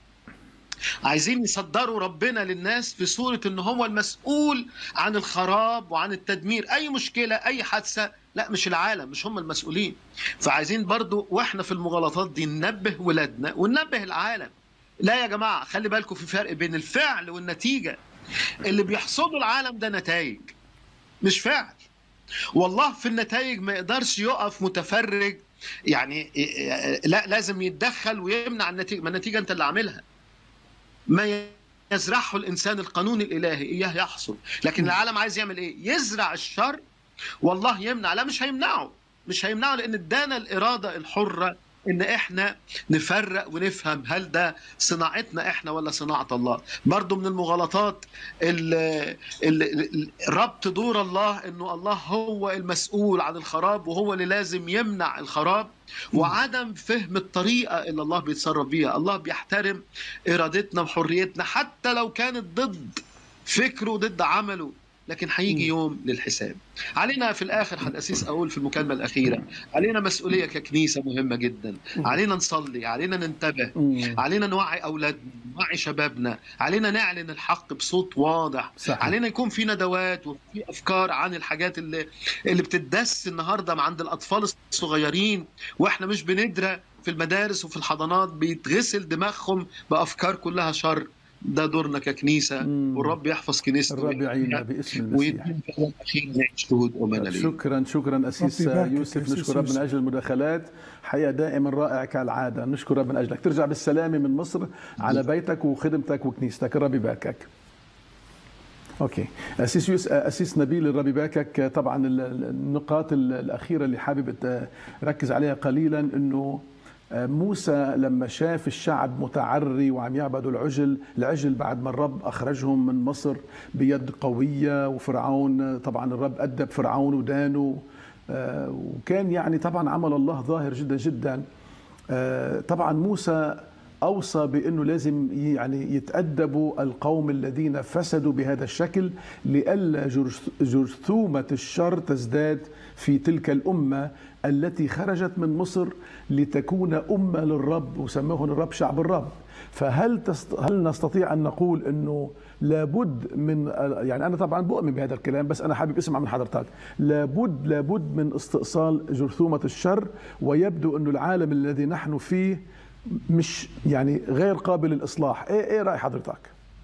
عايزين يصدروا ربنا للناس في صورة ان هو المسؤول عن الخراب وعن التدمير اي مشكلة اي حادثة لا مش العالم مش هم المسؤولين فعايزين برضو واحنا في المغالطات دي ننبه ولادنا وننبه العالم لا يا جماعة خلي بالكم في فرق بين الفعل والنتيجة اللي بيحصده العالم ده نتائج مش فعل والله في النتائج ما يقدرش يقف متفرج يعني لا لازم يتدخل ويمنع النتيجة ما النتيجة انت اللي عاملها ما يزرعه الانسان القانون الالهي اياه يحصل لكن العالم عايز يعمل ايه يزرع الشر والله يمنع لا مش هيمنعه مش هيمنعه لان ادانا الاراده الحره ان احنا نفرق ونفهم هل ده صناعتنا احنا ولا صناعه الله برضو من المغالطات ال ال ربط دور الله انه الله هو المسؤول عن الخراب وهو اللي لازم يمنع الخراب وعدم فهم الطريقه اللي الله بيتصرف بيها الله بيحترم ارادتنا وحريتنا حتى لو كانت ضد فكره ضد عمله لكن هيجي يوم للحساب علينا في الاخر حدأسيس اقول في المكالمه الاخيره علينا مسؤوليه ككنيسه مهمه جدا علينا نصلي علينا ننتبه علينا نوعي اولادنا نوعي شبابنا علينا نعلن الحق بصوت واضح صحيح. علينا يكون في ندوات وفي افكار عن الحاجات اللي اللي بتدس النهارده عند الاطفال الصغيرين واحنا مش بندرى في المدارس وفي الحضانات بيتغسل دماغهم بافكار كلها شر ده دورنا ككنيسه مم. والرب يحفظ كنيسته الرب يعيننا باسم المسيح ويدينا في الأيام الأخيرة نعيش شهود أمانة ليه شكرا شكرا اسيس ربي يباركك يوسف أسيس نشكر رب من يوسف. اجل المداخلات حقيقه دائما رائع كالعاده نشكر رب من اجلك ترجع بالسلامه من مصر على بيتك وخدمتك وكنيستك الرب يباركك اوكي اسيس يوس اسيس نبيل الرب يباركك طبعا ال- ال- النقاط ال- الاخيره اللي حابب ركز عليها قليلا انه موسى لما شاف الشعب متعري وعم يعبدوا العجل العجل بعد ما الرب أخرجهم من مصر بيد قوية وفرعون طبعا الرب أدب فرعون ودانه آه، وكان يعني طبعا عمل الله ظاهر جدا جدا آه، طبعا موسى أوصى بأنه لازم يعني يتأدبوا القوم الذين فسدوا بهذا الشكل لئلا جرث- جرثومة الشر تزداد في تلك الأمة التي خرجت من مصر لتكون أمة للرب وسماهم الرب شعب الرب فهل تست... هل نستطيع أن نقول أنه لابد من يعني أنا طبعا بؤمن بهذا الكلام بس أنا حابب أسمع من حضرتك لابد لابد من استئصال جرثومة الشر ويبدو أنه العالم الذي نحن فيه مش يعني غير قابل للإصلاح إيه, إيه رأي حضرتك؟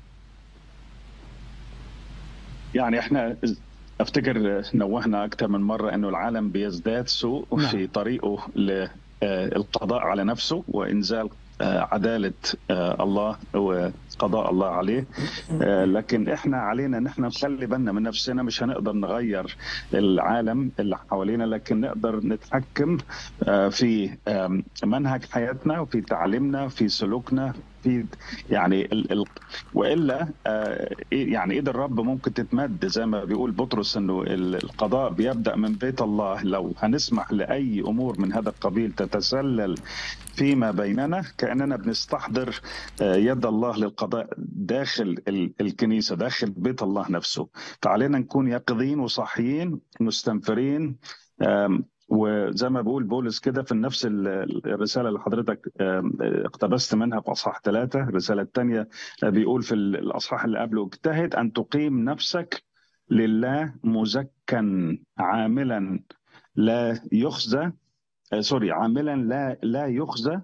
يعني احنا افتكر نوهنا اكثر من مره انه العالم بيزداد سوء نعم. في طريقه للقضاء على نفسه وانزال آه، عداله آه، الله وقضاء الله عليه آه، لكن احنا علينا نحن نخلي بالنا من نفسنا مش هنقدر نغير العالم اللي حوالينا لكن نقدر نتحكم آه، في آم، منهج حياتنا وفي تعليمنا في سلوكنا في يعني ال ال والا آه، إيه- يعني ايد الرب ممكن تتمد زي ما بيقول بطرس انه ال- القضاء بيبدا من بيت الله لو هنسمح لاي امور من هذا القبيل تتسلل فيما بيننا كاننا بنستحضر آه، يد الله للقضاء داخل ال- الكنيسه داخل بيت الله نفسه فعلينا نكون يقظين وصاحيين مستنفرين آم، وزي ما بقول بولس كده في نفس ال- الرساله اللي حضرتك آم، اقتبست منها في اصحاح ثلاثه الرساله الثانيه بيقول في ال- الاصحاح اللي قبله اجتهد ان تقيم نفسك لله مزكا عاملا لا يخزى آه، سوري عاملا لا لا يخزى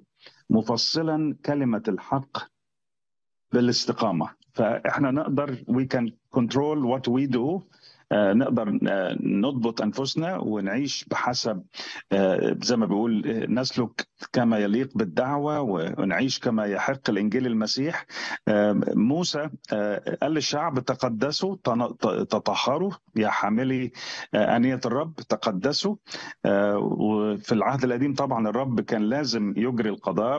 مفصلا كلمه الحق بالاستقامه فاحنا نقدر we can control what we do آه، نقدر آه، نضبط انفسنا ونعيش بحسب آه، زي ما بيقول آه، نسلك كما يليق بالدعوه ونعيش كما يحق الانجيل المسيح آه، موسى آه، قال للشعب تقدسوا تن- ت- تطهروا يا حاملي آه، انيه الرب تقدسوا آه، وفي العهد القديم طبعا الرب كان لازم يجري القضاء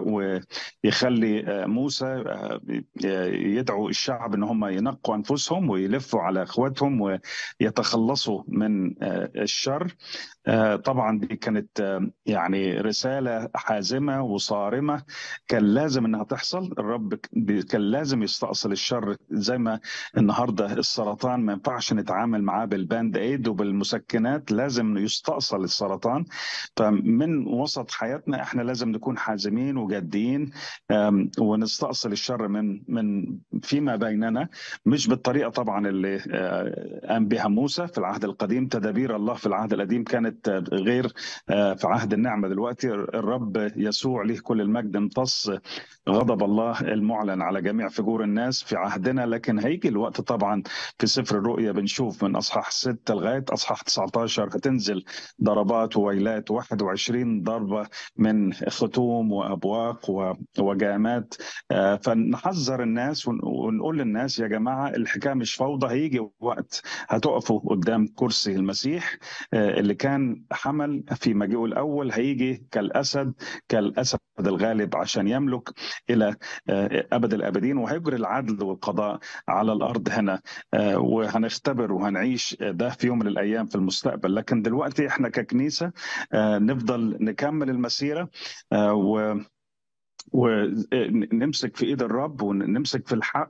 ويخلي آه، موسى آه، يدعو الشعب ان هم ينقوا انفسهم ويلفوا على اخواتهم ويتخلصوا من آه، الشر آه، طبعا دي كانت آه، يعني رساله حازمه وصارمه كان لازم انها تحصل الرب ك- كان لازم يستأصل الشر زي ما النهارده السرطان ما ينفعش نتعامل معاه بالباند ايد وبالمسكنات لازم يستأصل السرطان فمن وسط حياتنا احنا لازم نكون حازمين وجادين آم، ونستأصل الشر من من فيما بيننا مش بالطريقه طبعا اللي آه، قام بها موسى في العهد القديم تدابير الله في العهد القديم كانت آه، غير آه، في عهد النعمه دلوقتي الرب يسوع له كل المجد امتص غضب الله المعلن على جميع فجور الناس في عهدنا لكن هيجي الوقت طبعا في سفر الرؤيا بنشوف من اصحاح 6 لغايه اصحاح 19 هتنزل ضربات وويلات 21 ضربه من ختوم وابواق و- وجامات آه، فنحذر الناس ون- ونقول للناس يا جماعه الحكايه مش فوضى هيجي وقت هتقفوا قدام كرسي المسيح آه، اللي كان حمل في مجيئه الاول هيجي كالاسد كالاسد الغالب عشان يملك الى آه، ابد الابدين وهيجري العدل والقضاء على الارض هنا آه، وهنختبر وهنعيش ده في يوم من الايام في المستقبل لكن دلوقتي احنا ككنيسه آه، نفضل نكمل المسيره آه، و ونمسك في ايد الرب ونمسك في الحق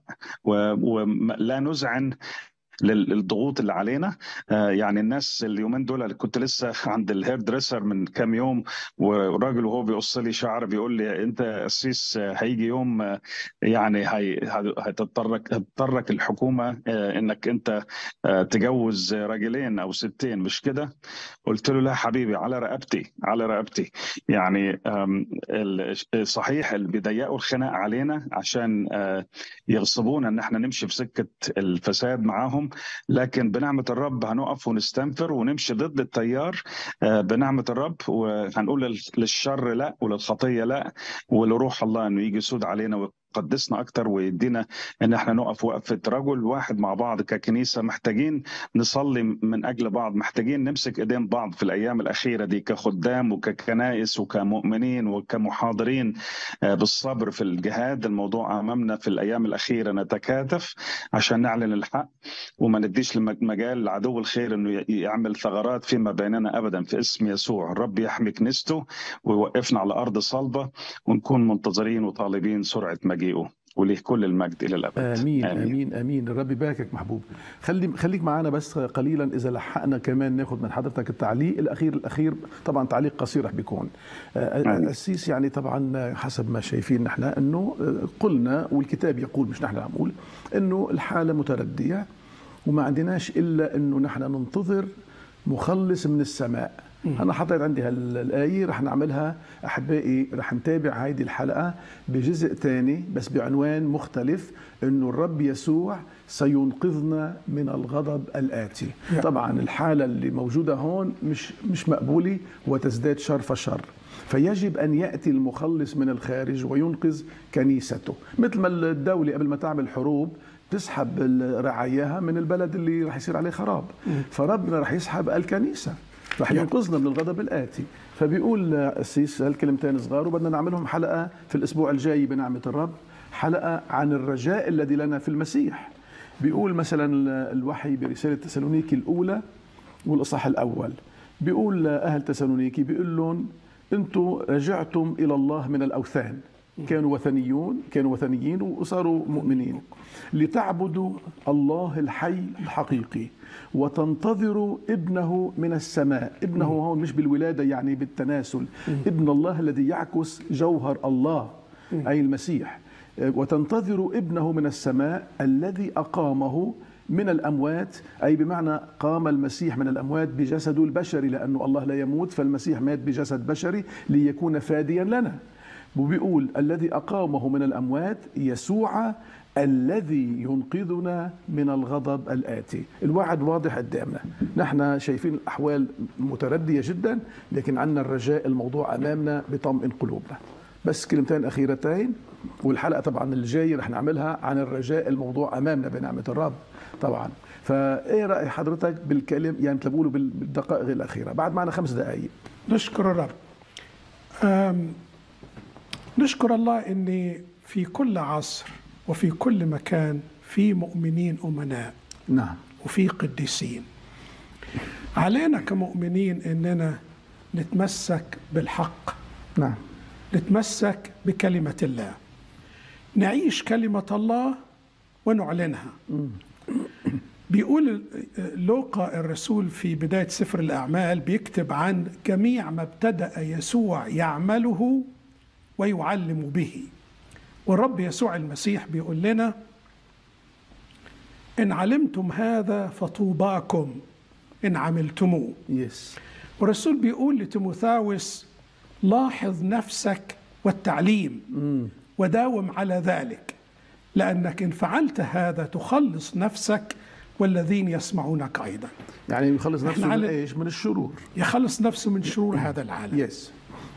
و- ولا نذعن لل- للضغوط اللي علينا آه، يعني الناس اليومين دول اللي كنت لسه عند الهير دريسر من كام يوم وراجل وهو بيقص لي شعر بيقول لي انت يا قسيس آه، هيجي يوم آه، يعني هي- هي- هتضطرك هتضطرك الحكومه آه، انك انت آه، تجوز راجلين او ستين مش كده؟ قلت له لا حبيبي على رقبتي على رقبتي يعني آم، ال- صحيح اللي بيضيقوا الخناق علينا عشان آه، يغصبونا ان احنا نمشي في سكه الفساد معاهم لكن بنعمه الرب هنقف ونستنفر ونمشي ضد التيار آه، بنعمه الرب وهنقول لل- للشر لا وللخطيه لا ولروح الله انه يجي يسود علينا ويقدسنا اكتر ويدينا ان احنا نقف وقفه رجل واحد مع بعض ككنيسه محتاجين نصلي من اجل بعض محتاجين نمسك ايدين بعض في الايام الاخيره دي كخدام وككنائس وكمؤمنين وكمحاضرين آه، بالصبر في الجهاد الموضوع امامنا في الايام الاخيره نتكاتف عشان نعلن الحق وما نديش لم- مجال لعدو الخير انه ي- يعمل ثغرات فيما بيننا ابدا في اسم يسوع الرب يحمي كنيسته ويوقفنا على ارض صلبه ونكون منتظرين وطالبين سرعه مجيئه وليه كل المجد الى الابد امين امين امين الرب يباركك محبوب خلي خليك معنا بس قليلا اذا لحقنا كمان ناخذ من حضرتك التعليق الاخير الاخير طبعا تعليق قصير رح بيكون آه، آمين. السيس يعني طبعا حسب ما شايفين نحن انه آه، قلنا والكتاب يقول مش نحن عم نقول انه الحاله مترديه وما عندناش الا انه نحن ننتظر مخلص من السماء انا حطيت عندي هالايه رح نعملها احبائي رح نتابع هيدي الحلقه بجزء ثاني بس بعنوان مختلف انه الرب يسوع سينقذنا من الغضب الاتي طبعا الحاله اللي موجوده هون مش مش مقبوله وتزداد شر فشر فيجب ان ياتي المخلص من الخارج وينقذ كنيسته مثل ما الدوله قبل ما تعمل حروب تسحب رعاياها من البلد اللي رح يصير عليه خراب فربنا رح يسحب الكنيسه رح ينقذنا من الغضب الآتي فبيقول السيس هالكلمتين صغار وبدنا نعملهم حلقة في الأسبوع الجاي بنعمة الرب حلقة عن الرجاء الذي لنا في المسيح بيقول مثلا الوحي برسالة تسالونيكي الأولى والإصحاح الأول بيقول أهل تسالونيكي بيقول لهم أنتم رجعتم إلى الله من الأوثان كانوا وثنيون كانوا وثنيين وصاروا مؤمنين لتعبدوا الله الحي الحقيقي وتنتظروا ابنه من السماء ابنه هون مش بالولادة يعني بالتناسل ابن الله الذي يعكس جوهر الله أي المسيح وتنتظروا ابنه من السماء الذي أقامه من الأموات أي بمعنى قام المسيح من الأموات بجسده البشري لأنه الله لا يموت فالمسيح مات بجسد بشري ليكون فاديا لنا وبيقول الذي أقامه من الأموات يسوع الذي ينقذنا من الغضب الآتي الوعد واضح قدامنا نحن شايفين الأحوال متردية جدا لكن عندنا الرجاء الموضوع أمامنا بطمئن قلوبنا بس كلمتين أخيرتين والحلقة طبعا الجاية رح نعملها عن الرجاء الموضوع أمامنا بنعمة الرب طبعا فايه راي حضرتك بالكلم يعني مثل بقولوا بالدقائق الاخيره بعد معنا خمس دقائق نشكر الرب أم، نشكر الله ان في كل عصر وفي كل مكان في مؤمنين امناء نعم وفي قديسين علينا كمؤمنين اننا نتمسك بالحق نعم نتمسك بكلمه الله نعيش كلمه الله ونعلنها بيقول لوقا الرسول في بدايه سفر الاعمال بيكتب عن جميع ما ابتدا يسوع يعمله ويعلم به والرب يسوع المسيح بيقول لنا ان علمتم هذا فطوباكم ان عملتموه يس والرسول بيقول لتيموثاوس لاحظ نفسك والتعليم وداوم على ذلك لانك ان فعلت هذا تخلص نفسك والذين يسمعونك ايضا يعني يخلص نفسه إحنا من على- ايش من الشرور يخلص نفسه من شرور هذا العالم يس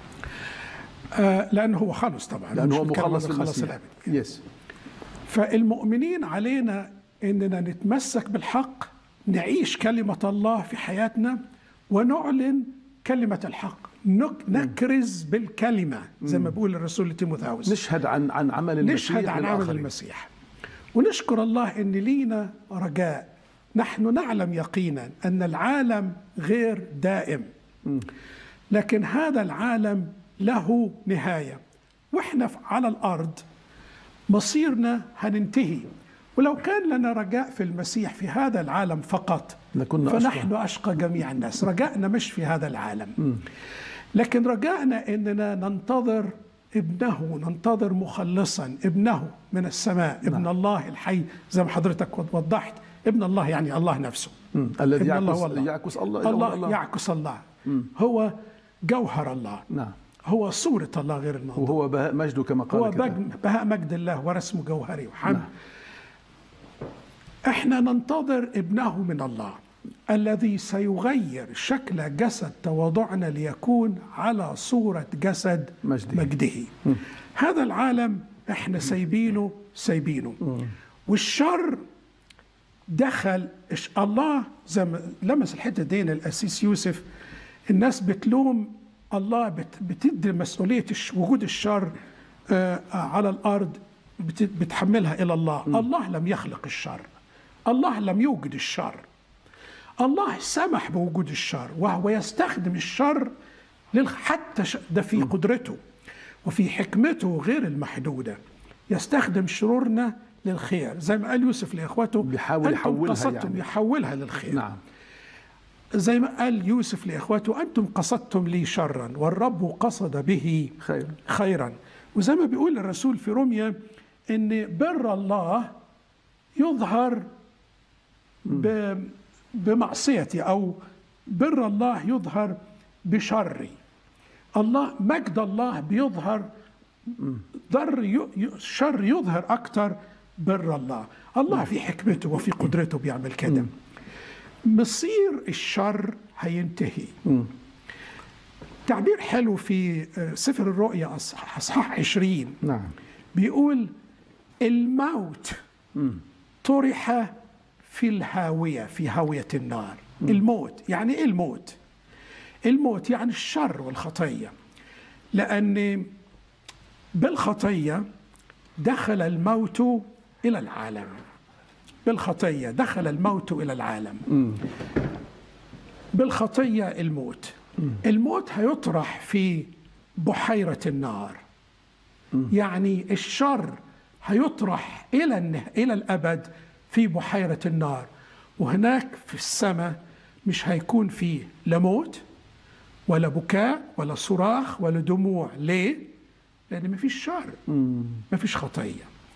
آه لانه هو خلص طبعا لانه هو مش بنتكلم عن مخلص الخلاص بالمسيح الابدي يس فالمؤمنين علينا اننا نتمسك بالحق نعيش كلمه الله في حياتنا ونعلن كلمه الحق نك- نكرز بالكلمه زي ما بيقول الرسول لتيموثاوس نشهد عن عن عمل المسيح نشهد عن عمل للآخرين. المسيح ونشكر الله ان لينا رجاء نحن نعلم يقينا ان العالم غير دائم لكن هذا العالم له نهايه واحنا ف- على الارض مصيرنا هننتهي ولو كان لنا رجاء في المسيح في هذا العالم فقط لكنا أشقى. فنحن اشقى جميع الناس رجائنا مش في هذا العالم لكن رجائنا اننا ننتظر ابنه ننتظر مخلصا ابنه من السماء ابن الله الحي زي ما حضرتك وضحت ابن الله يعني الله نفسه مم. الذي ابن الله يعكس هو الله. يعكس الله الله, الله يعكس الله هو جوهر الله نعم هو صورة الله غير المنظور وهو بهاء مجده كما قال هو الكتاب. بج- بهاء مجد الله ورسم جوهري وحمد نعم. احنا ننتظر ابنه من الله الذي سيغير شكل جسد تواضعنا ليكون على صورة جسد مجده. مجده هذا العالم احنا سايبينه سايبينه والشر دخل إش- الله زي ما لمس الحته دي الاسيس يوسف الناس بتلوم الله بت- بتدي مسؤوليه الش- وجود الشر آه، آه، على الارض بت- بتحملها الى الله الله لم يخلق الشر الله لم يوجد الشر الله سمح بوجود الشر وهو يستخدم الشر لل- حتى ش- ده في قدرته وفي حكمته غير المحدوده يستخدم شرورنا للخير زي ما قال يوسف لاخوته بيحاول أنتم يحولها قصدتم يعني. يحولها للخير نعم زي ما قال يوسف لاخوته انتم قصدتم لي شرا والرب قصد به خير خيرا وزي ما بيقول الرسول في روميا ان بر الله يظهر ب- بمعصيتي او بر الله يظهر بشري الله مجد الله بيظهر ضر ي- ي- شر يظهر اكتر بر الله الله في حكمته وفي قدرته بيعمل كده مصير الشر هينتهي تعبير حلو في آه، سفر الرؤيا أصح- اصحاح 20 نعم بيقول الموت طرح في الهاوية في هاوية النار الموت يعني ايه الموت الموت يعني الشر والخطية لأن بالخطية دخل الموت إلى العالم بالخطية دخل الموت إلى العالم بالخطية الموت الموت هيطرح في بحيرة النار يعني الشر هيطرح إلى النه... إلى الأبد في بحيرة النار وهناك في السماء مش هيكون فيه لا موت ولا بكاء ولا صراخ ولا دموع ليه؟ لأن مفيش شر مفيش خطية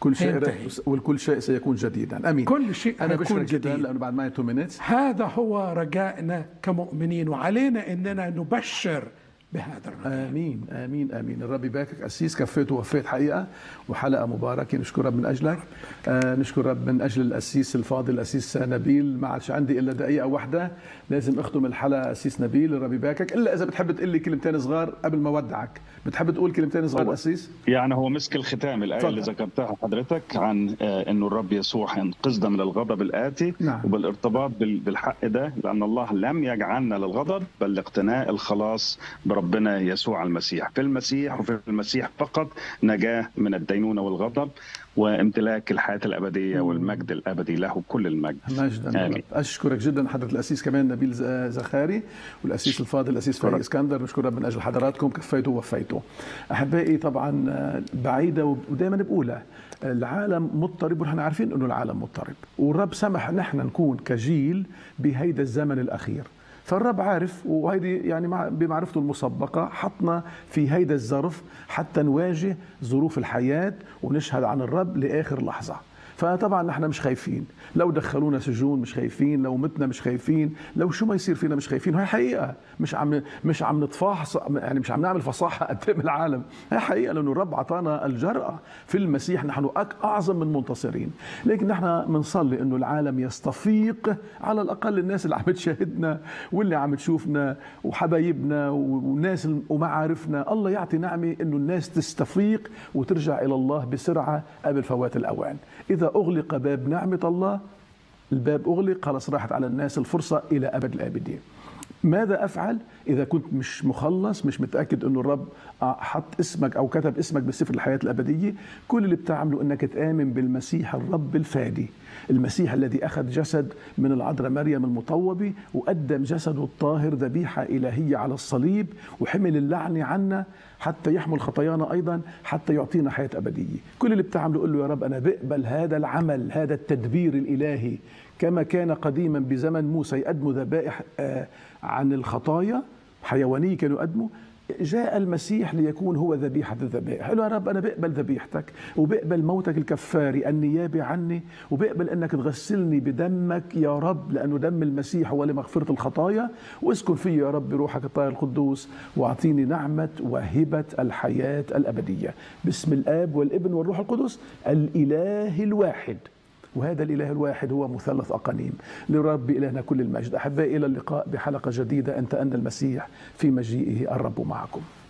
كل شيء هينتهي. والكل شيء سيكون جديدا امين كل شيء انا هيكون بشكرك جدا جديد. لانه بعد معي 2 مينتس هذا هو رجائنا كمؤمنين وعلينا اننا نبشر بهذا الرجاء امين امين امين الرب يباركك اسيس كفيت ووفيت حقيقه وحلقه مباركه نشكر رب من اجلك آه نشكر رب من اجل الاسيس الفاضل الاسيس نبيل ما عادش عندي الا دقيقه واحده لازم اختم الحلقه اسيس نبيل الرب يباركك الا اذا بتحب تقول لي كلمتين صغار قبل ما اودعك بتحب تقول كلمتين صغار هو- اسيس يعني هو مسك الختام الآية تفضل. اللي ذكرتها حضرتك عن آه، أنه الرب يسوع ينقذنا من الغضب الآتي نعم. وبالارتباط بال- بالحق ده لأن الله لم يجعلنا للغضب بل لاقتناء الخلاص بربنا يسوع المسيح في المسيح وفي المسيح فقط نجاة من الدينونة والغضب وامتلاك الحياة الأبدية والمجد الأبدي له كل المجد مجدا آمين. اشكرك جدا حضره الاسيس كمان نبيل ز- زخاري والاسيس الفاضل الاسيس فاي اسكندر نشكر رب من اجل حضراتكم كفيتوا ووفيتوا احبائي طبعا آه، بعيده ودائما بقولها العالم مضطرب ونحن عارفين انه العالم مضطرب والرب سمح نحن نكون كجيل بهيدا الزمن الاخير فالرب عارف وهيدي يعني مع- بمعرفته المسبقة حطنا في هيدا الظرف حتى نواجه ظروف الحياة ونشهد عن الرب لآخر لحظة فطبعا نحن مش خايفين لو دخلونا سجون مش خايفين لو متنا مش خايفين لو شو ما يصير فينا مش خايفين هاي حقيقه مش عم مش عم نتفاحص يعني مش عم نعمل فصاحه قدام العالم هاي حقيقه لانه الرب اعطانا الجراه في المسيح نحن أك- اعظم من منتصرين لكن نحن بنصلي انه العالم يستفيق على الاقل الناس اللي عم تشاهدنا واللي عم تشوفنا وحبايبنا والناس ومعارفنا الله يعطي نعمه انه الناس تستفيق وترجع الى الله بسرعه قبل فوات الاوان اذا اغلق باب نعمه الله الباب اغلق خلاص راحت على الناس الفرصه الى ابد الابدين ماذا افعل اذا كنت مش مخلص مش متاكد انه الرب حط اسمك او كتب اسمك بسفر الحياه الابديه كل اللي بتعمله انك تامن بالمسيح الرب الفادي المسيح الذي اخذ جسد من العذراء مريم المطوبه وقدم جسده الطاهر ذبيحه الهيه على الصليب وحمل اللعنه عنا حتى يحمل خطايانا ايضا حتى يعطينا حياه ابديه كل اللي بتعمله قل له يا رب انا بقبل هذا العمل هذا التدبير الالهي كما كان قديما بزمن موسى يقدموا ذبائح آه، عن الخطايا حيوانيه كانوا يقدموا جاء المسيح ليكون هو ذبيحة الذبائح قال له يا رب أنا بقبل ذبيحتك وبقبل موتك الكفاري النيابي عني وبقبل أنك تغسلني بدمك يا رب لأنه دم المسيح هو لمغفرة الخطايا واسكن في يا رب بروحك الطاهر القدوس واعطيني نعمة وهبة الحياة الأبدية باسم الآب والابن والروح القدس الإله الواحد وهذا الإله الواحد هو مثلث أقانيم لرب إلهنا كل المجد أحبائي إلى اللقاء بحلقة جديدة أنت أن المسيح في مجيئه الرب معكم